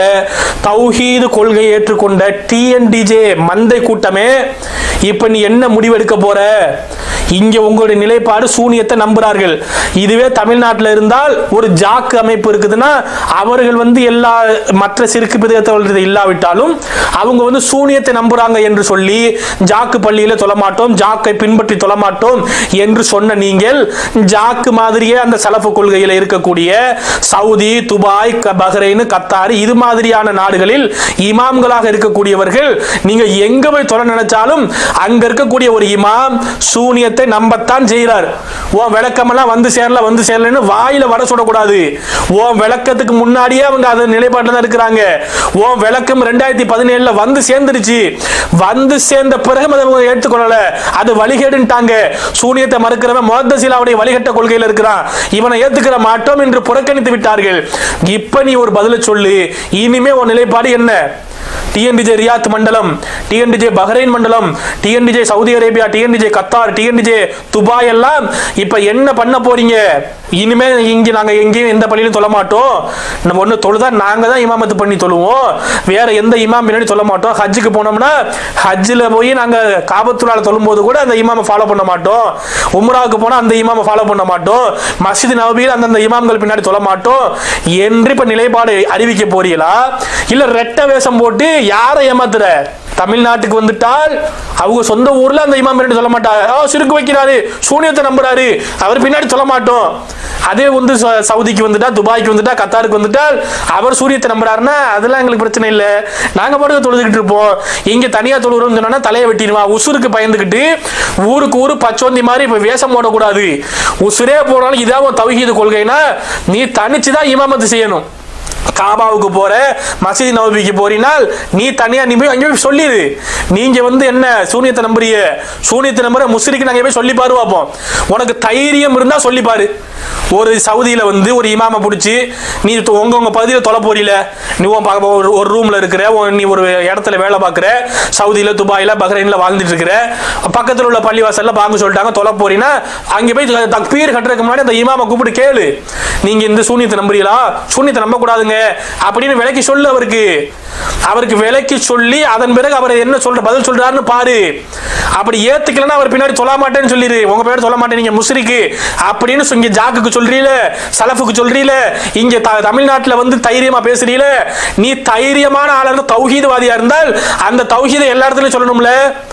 தௌஹீது கொள்கையை ஏற்றுக்கொண்ட டிஎன்டிஜே மந்தை கூட்டமே இப்ப நீ என்ன முடிவெடுக்க போற இங்க உங்களுடைய நிலைப்பாடு சூனியத்தை நம்புறார்கள் இதுவே தமிழ்நாட்டில் இருந்தால் ஒரு ஜாக்கு அமைப்பு இருக்குதுன்னா அவர்கள் வந்து எல்லா மற்ற சிறுக்கு பிதகத்தை இல்லாவிட்டாலும் அவங்க வந்து சூனியத்தை நம்புறாங்க என்று சொல்லி ஜாக்கு பள்ளியில தொழ மாட்டோம் ஜாக்கை பின்பற்றி தொழ மாட்டோம் என்று சொன்ன நீங்கள் ஜாக்கு மாதிரியே அந்த சலஃபு கொள்கையில இருக்கக்கூடிய சவுதி துபாய் க- பஹ்ரைன் கத்தார் இது மாதிரியான நாடுகளில் இமாம்களாக இருக்கக்கூடியவர்கள் நீங்க எங்க போய் தொலை நினைச்சாலும் அங்க இருக்கக்கூடிய ஒரு இமாம் சூனியத்தை நம்பத்தான் செய்கிறார் உன் விளக்கமெல்லாம் வந்து சேரல வந்து சேரலன்னு வாயில வர சொல்லக்கூடாது உன் விளக்கத்துக்கு முன்னாடியே அவங்க அது நிலைப்பாட்டில் தான் இருக்கிறாங்க உன் விளக்கம் ரெண்டாயிரத்தி பதினேழுல வந்து சேர்ந்துருச்சு வந்து சேர்ந்த பிறகு அதை அவங்க ஏற்றுக்கொள்ளல அது வழிகேடுன்ட்டாங்க சூனியத்தை மறுக்கிறவன் முகத்தசிலாவுடைய வழிகட்ட கொள்கையில் இருக்கிறான் இவனை ஏத்துக்கிற மாட்டோம் என்று புறக்கணித்து விட்டார்கள் இப்ப நீ ஒரு பதில சொல்லு இனிமே உன் நிலைப்பாடு என்ன டிஎன்டிஜே ரியாத் மண்டலம் டிஎன்டிஜே பஹ்ரைன் மண்டலம் TNTJ Saudi Arabia TNTJ Qatar TNTJ Dubai எல்லாம் இப்ப என்ன பண்ண போறீங்க இனிமே இங்க நாங்க எங்கேயும் எந்த பள்ளியிலும் தொழ மாட்டோம் நம்ம ஒண்ணு தொழுதா நாங்க தான் இமாமத்து பண்ணி தொழுவோம் வேற எந்த இமாம் பின்னாடி சொல்ல மாட்டோம் ஹஜ்ஜுக்கு போனோம்னா ஹஜ்ஜில் போய் நாங்க காபத்துலால தொழும் போது கூட அந்த இமாமை ஃபாலோ பண்ண மாட்டோம் உம்ராவுக்கு போனா அந்த இமாமை ஃபாலோ பண்ண மாட்டோம் மஸ்ஜித் நவபியில் அந்தந்த இமாம்கள் பின்னாடி தொழ மாட்டோம் என்று இப்ப நிலைப்பாடு அறிவிக்க போறீங்களா இல்ல ரெட்ட வேஷம் போட்டு யாரை ஏமாத்துற தமிழ்நாட்டுக்கு வந்துட்டால் அவங்க சொந்த ஊர்ல அந்த இமாம் பின்னாடி சொல்ல மாட்டாங்க ஓ சிறுக்கு வைக்கிறாரு சூனியத்தை நம்புறாரு அவர் பின்னாடி சொல்ல மாட்டோம் அதே வந்து ச- சவுதிக்கு வந்துட்டா துபாய்க்கு வந்துட்டா கத்தாருக்கு வந்துட்டால் அவர் சூரியத்தை நம்புறாருன்னா அதெல்லாம் எங்களுக்கு பிரச்சனை இல்லை நாங்க பாட்டுக்கு தொழுதுகிட்டு இருப்போம் இங்க தனியா தொழுகிறோம்னு சொன்னா தலையை வெட்டிடுவான் உசுருக்கு பயந்துகிட்டு ஊருக்கு ஊரு பச்சோந்தி மாதிரி இப்ப வேஷம் போடக்கூடாது உசுரே போனாலும் இதான் தவிகீது கொள்கைனா நீ தனிச்சு தான் இமாமத்து செய்யணும் காபாவுக்கு போற மசீதி நவபிக்கு போறினால் நீ தனியா நீ போய் அங்கே போய் சொல்லிடு நீங்க வந்து என்ன சூனியத்தை நம்புறிய சூனியத்தை நம்புற முஸ்லிக்கு நாங்க போய் சொல்லி பாரு பார்ப்போம் உனக்கு தைரியம் இருந்தா சொல்லி பாரு ஒரு சவுதியில வந்து ஒரு இமாமை பிடிச்சி நீ தொ- உங்க உங்க பகுதியில் தொலை போறீல நீ உன் பக்க- ஒரு ஒரு ரூம்ல இருக்கிற உன் நீ ஒரு இடத்துல வேலை பார்க்குற சவுதியில துபாயில பஹ்ரைன்ல வாழ்ந்துட்டு இருக்கிற பக்கத்துல உள்ள பள்ளிவாசல்ல பாங்க சொல்லிட்டாங்க தொலை போறீங்கன்னா அங்கே போய் த- தக்பீர் கட்டுறதுக்கு முன்னாடி அந்த இமாமை கூப்பிட்டு கேளு நீங்க இந்த சூனியத்தை நம்புறீங்களா சூனியத்தை நம்ப கூடாதுங்க அப்படின்னு விலைக்கு சொல்லு அவருக்கு அவருக்கு விலைக்கு சொல்லி அதன் பிறகு அவர் என்ன சொல்ற பதில் சொல்றாருன்னு பாரு அப்படி ஏத்துக்கலன்னா அவர் பின்னாடி சொல்ல மாட்டேன்னு சொல்லிரு உங்க பேர் சொல்ல மாட்டேன் நீங்க முஸ்ரிக்கு அப்படின்னு சொ- இங்க ஜாக்குக்கு சொல்றீல சலஃபுக்கு சொல்றீல இங்க த- தமிழ்நாட்டுல வந்து தைரியமா பேசுறீல நீ தைரியமான ஆளா இருந்தா தௌஹீதவாதியா இருந்தால் அந்த தௌஹீதை எல்லா இடத்துலயும் சொல்லணும்ல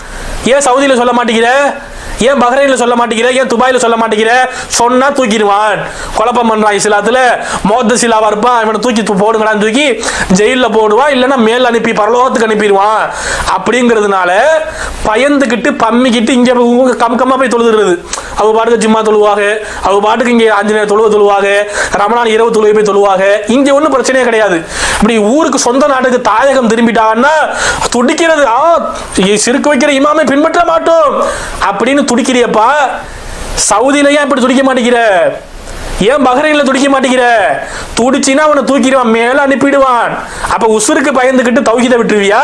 ஏன் சவுதியில சொல்ல மாட்டேங்கிற ஏன் பஹ்ரைன்ல சொல்ல மாட்டேங்கிற ஏன் துபாயில சொல்ல மாட்டேங்கிற சொன்னா தூக்கிடுவான் குழப்பம் பண்றான் இஸ்லாத்துல மோத்த சிலாவா இருப்பான் இவனை தூக்கி தூ- போடுங்கடான்னு தூக்கி ஜெயில்ல போடுவான் இல்லைன்னா மேல் அனுப்பி பரலோகத்துக்கு அனுப்பிடுவான் அப்படிங்கிறதுனால பயந்துக்கிட்டு பம்மிக்கிட்டு இங்க உங்க கம் கம்மா போய் தொழுதுறது அவங்க பாட்டுக்கு ஜிம்மா தொழுவாங்க அவங்க பாட்டுக்கு இங்கே அஞ்சு நேரம் தொழுவ தொழுவாங்க ரமணான் இரவு தொழுவை போய் தொழுவாங்க இங்கே ஒன்றும் பிரச்சனையே கிடையாது இப்படி ஊருக்கு சொந்த நாட்டுக்கு தாயகம் திரும்பிட்டாங்கன்னா துடிக்கிறது ஆ இ- சிறுக்கு வைக்கிற இமாமை பின்பற்ற மாட்டோம் அப்படின்னு துடிக்கிறியப்பா சவுதியில ஏன் இப்படி துடிக்க மாட்டேங்கிற ஏன் பஹ்ரைன்ல துடிக்க மாட்டேங்கிற துடிச்சின்னா அவனை தூக்கிடுவான் மேல அனுப்பிடுவான் அப்ப உசுருக்கு பயந்துகிட்டு தௌஹீதை விட்டுருவியா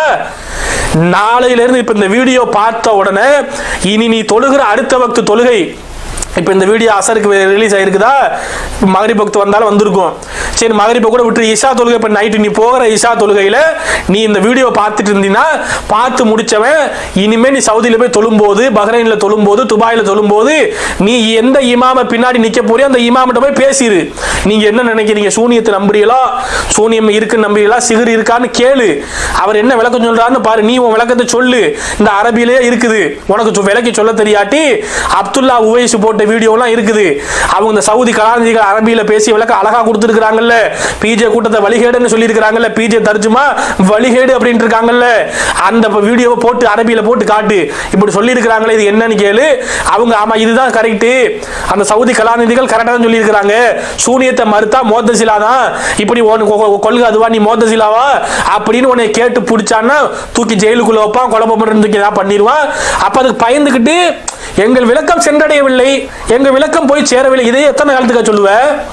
நாளையில இருந்து இப்ப இந்த வீடியோ பார்த்த உடனே இனி நீ தொழுகிற அடுத்த வக்து தொழுகை இப்போ இந்த வீடியோ அசருக்கு ரிலீஸ் ஆயிருக்குதா மகரி பக்து வந்தாலும் வந்திருக்கும் சரி மகரிப்பை கூட விட்டு இஷா தொழுகை இப்போ நைட்டு நீ போகிற இஷா தொழுகையில் நீ இந்த வீடியோ பார்த்துட்டு இருந்தீங்கன்னா பார்த்து முடிச்சவன் இனிமே நீ சவுதியில் போய் தொழும்போது பஹ்ரைனில் தொழும்போது துபாயில் தொழும்போது நீ எந்த இமாமை பின்னாடி நிற்க போறியோ அந்த இமாமிட்ட போய் பேசிடு நீங்க என்ன நினைக்கிறீங்க சூனியத்தை நம்புறீங்களா சூனியம் இருக்குன்னு நம்புறீங்களா சிகிர் இருக்கான்னு கேளு அவர் என்ன விளக்கம் சொல்றாருன்னு பாரு நீ உன் விளக்கத்தை சொல்லு இந்த அரபியிலேயே இருக்குது உனக்கு சொ- விளக்கி சொல்ல தெரியாட்டி அப்துல்லா உவைஸ் போட்ட வீடியோலாம் இருக்குது அவங்க இந்த சவுதி கலாநிதிகள் அரபியில பேசி விளக்க அழகா கொடுத்துருக்காங்கல்ல பிஜே கூட்டத்தை வழிகேடுன்னு சொல்லியிருக்கிறாங்கல்ல பிஜே தர்ஜுமா வழிகேடு அப்படின்ட்டு இருக்காங்கல்ல அந்த வீடியோவை போட்டு அரபியில போட்டு காட்டு இப்படி சொல்லியிருக்கிறாங்களே இது என்னன்னு கேளு அவங்க ஆமா இதுதான் கரெக்ட் அந்த சவுதி கலாநிதிகள் கரெக்டாக தான் சொல்லியிருக்கிறாங்க சூனியத்தை மறுத்தா மோத்தசிலா தான் இப்படி உன் கொ- கொ- கொள்கை அதுவா நீ மோத்தசிலாவா அப்படின்னு உன்னை கேட்டு பிடிச்சான்னா தூக்கி ஜெயிலுக்குள்ள வைப்பான் குழப்பம் பண்ணி தூக்கி தான் பண்ணிடுவான் அப்ப அதுக்கு பயந்துக்கிட்டு எங்கள் விளக்கம் சென்றடையவில்லை எங்க விளக்கம் போய் சேரவில்லை இதையே எத்தனை காலத்துக்கு சொல்லுவ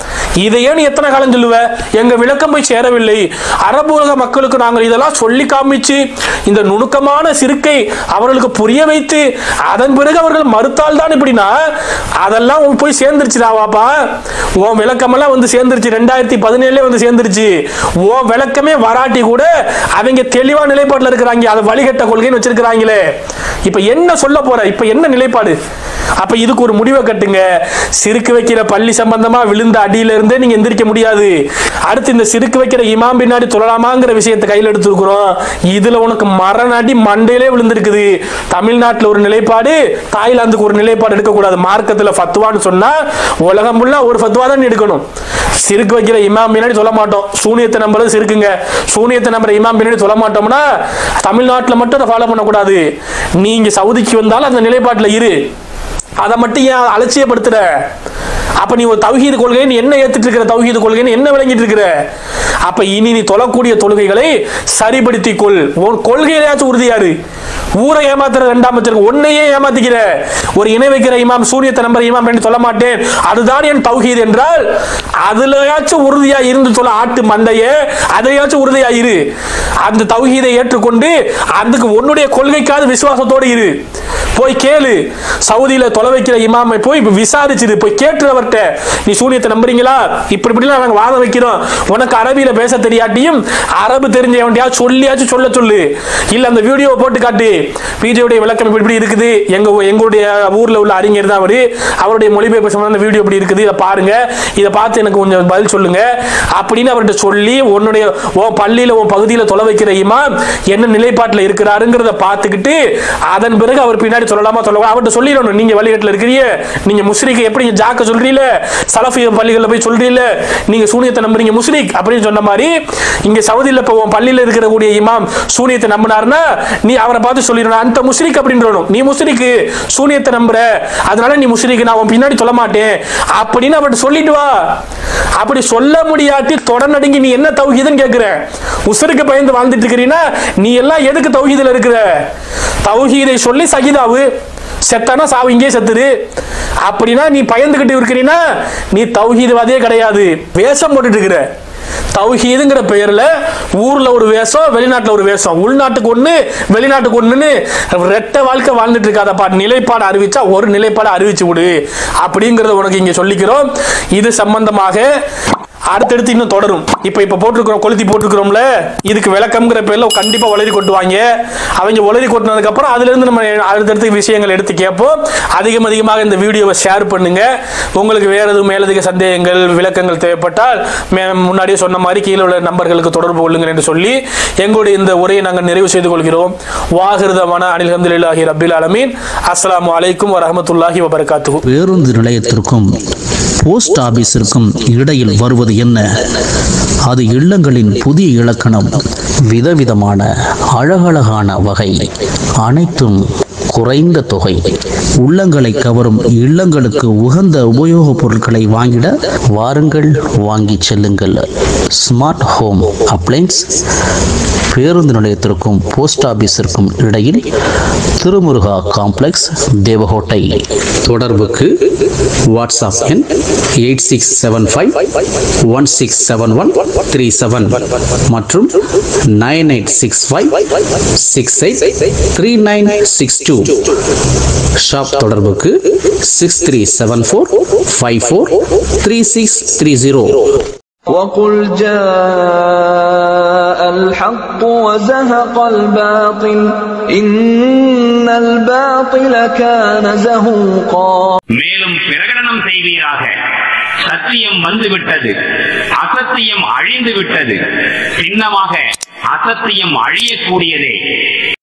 இதையே நீ எத்தனை காலம் சொல்லுவ எங்க விளக்கம் போய் சேரவில்லை அரபு உலக மக்களுக்கு நாங்கள் இதெல்லாம் சொல்லி காமிச்சு இந்த நுணுக்கமான சிறுக்கை அவர்களுக்கு புரிய வைத்து அதன் பிறகு அவர்கள் மறுத்தால் தான் இப்படின்னா அதெல்லாம் உன் போய் சேர்ந்துருச்சுடா வாப்பா உன் விளக்கமெல்லாம் வந்து சேர்ந்துருச்சு ரெண்டாயிரத்தி பதினேழுல வந்து சேர்ந்துருச்சு உன் விளக்கமே வராட்டி கூட அவங்க தெளிவா நிலைப்பாட்டில் இருக்கிறாங்க அதை வழிகட்ட கொள்கைன்னு வச்சிருக்கிறாங்களே இப்ப என்ன சொல்ல போற இப்ப என்ன நிலைப்பாடு அப்ப இதுக்கு ஒரு முடிவை கட்டுங்க சிறுக்கு வைக்கிற பள்ளி சம்பந்தமா விழுந்த அடியில இருந்தே நீங்க எந்திரிக்க முடியாது அடுத்து இந்த சிறுக்கு வைக்கிற இமாம் பின்னாடி தொழலாமாங்கிற விஷயத்தை கையில் எடுத்துருக்கிறோம் இதுல உனக்கு மரண அடி மண்டையிலே விழுந்திருக்குது தமிழ்நாட்டுல ஒரு நிலைப்பாடு தாய்லாந்துக்கு ஒரு நிலைப்பாடு எடுக்கக்கூடாது மார்க்கத்துல ஃபத்துவான்னு சொன்னா உலகம் ஃபுல்லா ஒரு ஃபத்துவா தான் நீ எடுக்கணும் சிறுக்கு வைக்கிற இமாம் பின்னாடி சொல்ல மாட்டோம் சூனியத்தை நம்புறது சிறுக்குங்க சூனியத்தை நம்புற இமாம் பின்னாடி சொல்ல மாட்டோம்னா தமிழ்நாட்டில் மட்டும் அதை ஃபாலோ பண்ணக்கூடாது நீங்க சவுதிக்கு வந்தாலும் அந்த நிலைப்பாட்டில் இரு அதை மட்டும் ஏன் அலட்சியப்படுத்துற அப்ப நீ ஒரு தௌஹீது கொள்கை நீ என்ன ஏத்துட்டு இருக்கிற தௌஹீது கொள்கைன்னு என்ன விளங்கிட்டு இருக்கிற அப்ப இனி நீ தொழக்கூடிய தொழுகைகளை சரிப்படுத்திக் கொள் உன் கொள்கையிலேயாச்சும் உறுதியாரு ஊரை ஏமாத்துற ரெண்டாம் வச்சிருக்க உன்னையே ஏமாத்திக்கிற ஒரு இணை வைக்கிற இமாம் சூரியத்தை நம்புற இமாம் என்று சொல்ல மாட்டேன் அதுதான் என் தௌஹீத் என்றால் அதுலயாச்சும் உறுதியா இருந்து சொல்ல ஆட்டு மண்டையே அதையாச்சும் உறுதியா இரு அந்த தௌஹீதை ஏற்றுக்கொண்டு அதுக்கு உன்னுடைய கொள்கைக்காவது விசுவாசத்தோடு இரு போய் கேளு சவுதியில தொலை வைக்கிற இமாமை போய் விசாரிச்சுது போய் கேட்டு அவர்கிட்ட நீ சூனியத்தை நம்புறீங்களா இப்படி இப்படிலாம் நாங்க வாதம் வைக்கிறோம் உனக்கு அரபியில பேச தெரியாட்டியும் அரபு தெரிஞ்சவன்டையா சொல்லியாச்சும் சொல்ல சொல்லு இல்ல அந்த வீடியோவை போட்டு காட்டு பிஜேடைய விளக்கம் இப்படி இப்படி இருக்குது எங்க எங்களுடைய ஊர்ல உள்ள அறிஞர் தான் அவரு அவருடைய மொழிபெயர்ப்பு சம்பந்த வீடியோ இப்படி இருக்குது இதை பாருங்க இதை பார்த்து எனக்கு கொஞ்சம் பதில் சொல்லுங்க அப்படின்னு அவர்கிட்ட சொல்லி உன்னுடைய உன் பள்ளியில உன் பகுதியில தொலை வைக்கிற இமாம் என்ன நிலைப்பாட்டில் இருக்கிறாருங்கிறத பார்த்துக்கிட்டு அதன் பிறகு அவர் பின்னாடி சொல்லலாமா சொல்லலாம் அவர்கிட்ட சொல்லிடணும் நீங்க வழிகட்டில் இருக்கிறீங்க நீங்க முஸ்ரிக்கு எப்படி நீங்க ஜாக்க சொல்றீல சலஃபி பள்ளிகளில் போய் சொல்றீல நீங்க சூனியத்தை நம்புறீங்க முஸ்ரிக் அப்படின்னு சொன்ன மாதிரி இங்க சவுதியில் இப்போ உன் பள்ளியில் இருக்கக்கூடிய இமாம் சூனியத்தை நம்பினார்னா நீ அவரை பார்த்து சொல்லிடணும் அந்த முஸ்ரிக் அப்படின்றணும் நீ முஸ்ரிக்கு சூனியத்தை நம்புற அதனால நீ முஸ்ரிக்கு நான் உன் பின்னாடி சொல்ல மாட்டேன் அப்படின்னு அவர்கிட்ட சொல்லிட்டு வா அப்படி சொல்ல முடியாட்டி தொடர் நடுங்கி நீ என்ன தௌஹீதுன்னு கேட்கிற உசருக்கு பயந்து வாழ்ந்துட்டு இருக்கிறீன்னா நீ எல்லாம் எதுக்கு தௌஹீதுல இருக்கிற தௌஹீதை சொல்லி சகிதாவு செத்தானா சாவு இங்கே செத்துரு அப்படின்னா நீ பயந்துகிட்டு இருக்கிறீன்னா நீ தௌஹீதுவாதியே கிடையாது வேஷம் போட்டுட்டு இருக்கிற தௌஹீதுங்கிற பெயர்ல ஊர்ல ஒரு வேஷம் வெளிநாட்டுல ஒரு வேஷம் உள்நாட்டுக்கு ஒண்ணு வெளிநாட்டுக்கு ஒண்ணுன்னு ரெட்ட வாழ்க்கை வாழ்ந்துட்டு இருக்காதப்பா நிலைப்பாடு அறிவிச்சா ஒரு நிலைப்பாடு அறிவிச்சு விடு அப்படிங்கறத உனக்கு இங்க சொல்லிக்கிறோம் இது சம்பந்தமாக அடுத்தடுத்து இன்னும் தொடரும் இப்போ இப்போ போட்டிருக்கிறோம் கொளுத்தி போட்டிருக்கிறோம்ல இதுக்கு விளக்கம்ங்கிற பேர்ல கண்டிப்பா உளறி கொட்டுவாங்க அவங்க உளறி கொட்டினதுக்கு அப்புறம் அதுல இருந்து நம்ம அடுத்தடுத்து விஷயங்கள் எடுத்து கேட்போம் அதிகம் அதிகமாக இந்த வீடியோவை ஷேர் பண்ணுங்க உங்களுக்கு வேற எதுவும் மேலதிக சந்தேகங்கள் விளக்கங்கள் தேவைப்பட்டால் மே- முன்னாடியே சொன்ன மாதிரி கீழே உள்ள நம்பர்களுக்கு தொடர்பு கொள்ளுங்கள் என்று சொல்லி எங்களுடைய இந்த உரையை நாங்கள் நிறைவு செய்து கொள்கிறோம் வாகிருதமான அனில் ஹம்துலில்லாஹி ரபில் அலமீன் அஸ்ஸலாமு அலைக்கும் வரஹமத்துல்லாஹி வபரகாத்துஹு பேருந்து நிலையத்திற்கும் போஸ்ட் ஆபீஸிற்கும் இடையில் வருவது என்ன அது இல்லங்களின் புதிய இலக்கணம் விதவிதமான அழகழகான வகை அனைத்தும் குறைந்த தொகை உள்ளங்களை கவரும் இல்லங்களுக்கு உகந்த உபயோகப் பொருட்களை வாங்கிட வாருங்கள் வாங்கி செல்லுங்கள் ஸ்மார்ட் ஹோம் அப்ளைன்ஸ் பேருந்து நிலையத்திற்கும் போஸ்ட் ஆபீஸிற்கும் இடையில் திருமுருகா காம்ப்ளெக்ஸ் தேவகோட்டை தொடர்புக்கு வாட்ஸ்அப் எண் eight six seven five one six seven one three seven மற்றும் nine eight six five six eight three nine six two shop தொடர்புக்கு six three seven four five four three six three zero وقل جاء الحق وزهق الباطل إن الباطل كان زهوقا மேலும் பிரகடனம் செய்வீராக சத்தியம் வந்துவிட்டது அசத்தியம் அழிந்து விட்டது சின்னமாக அசத்தியம் அழியக்கூடியதே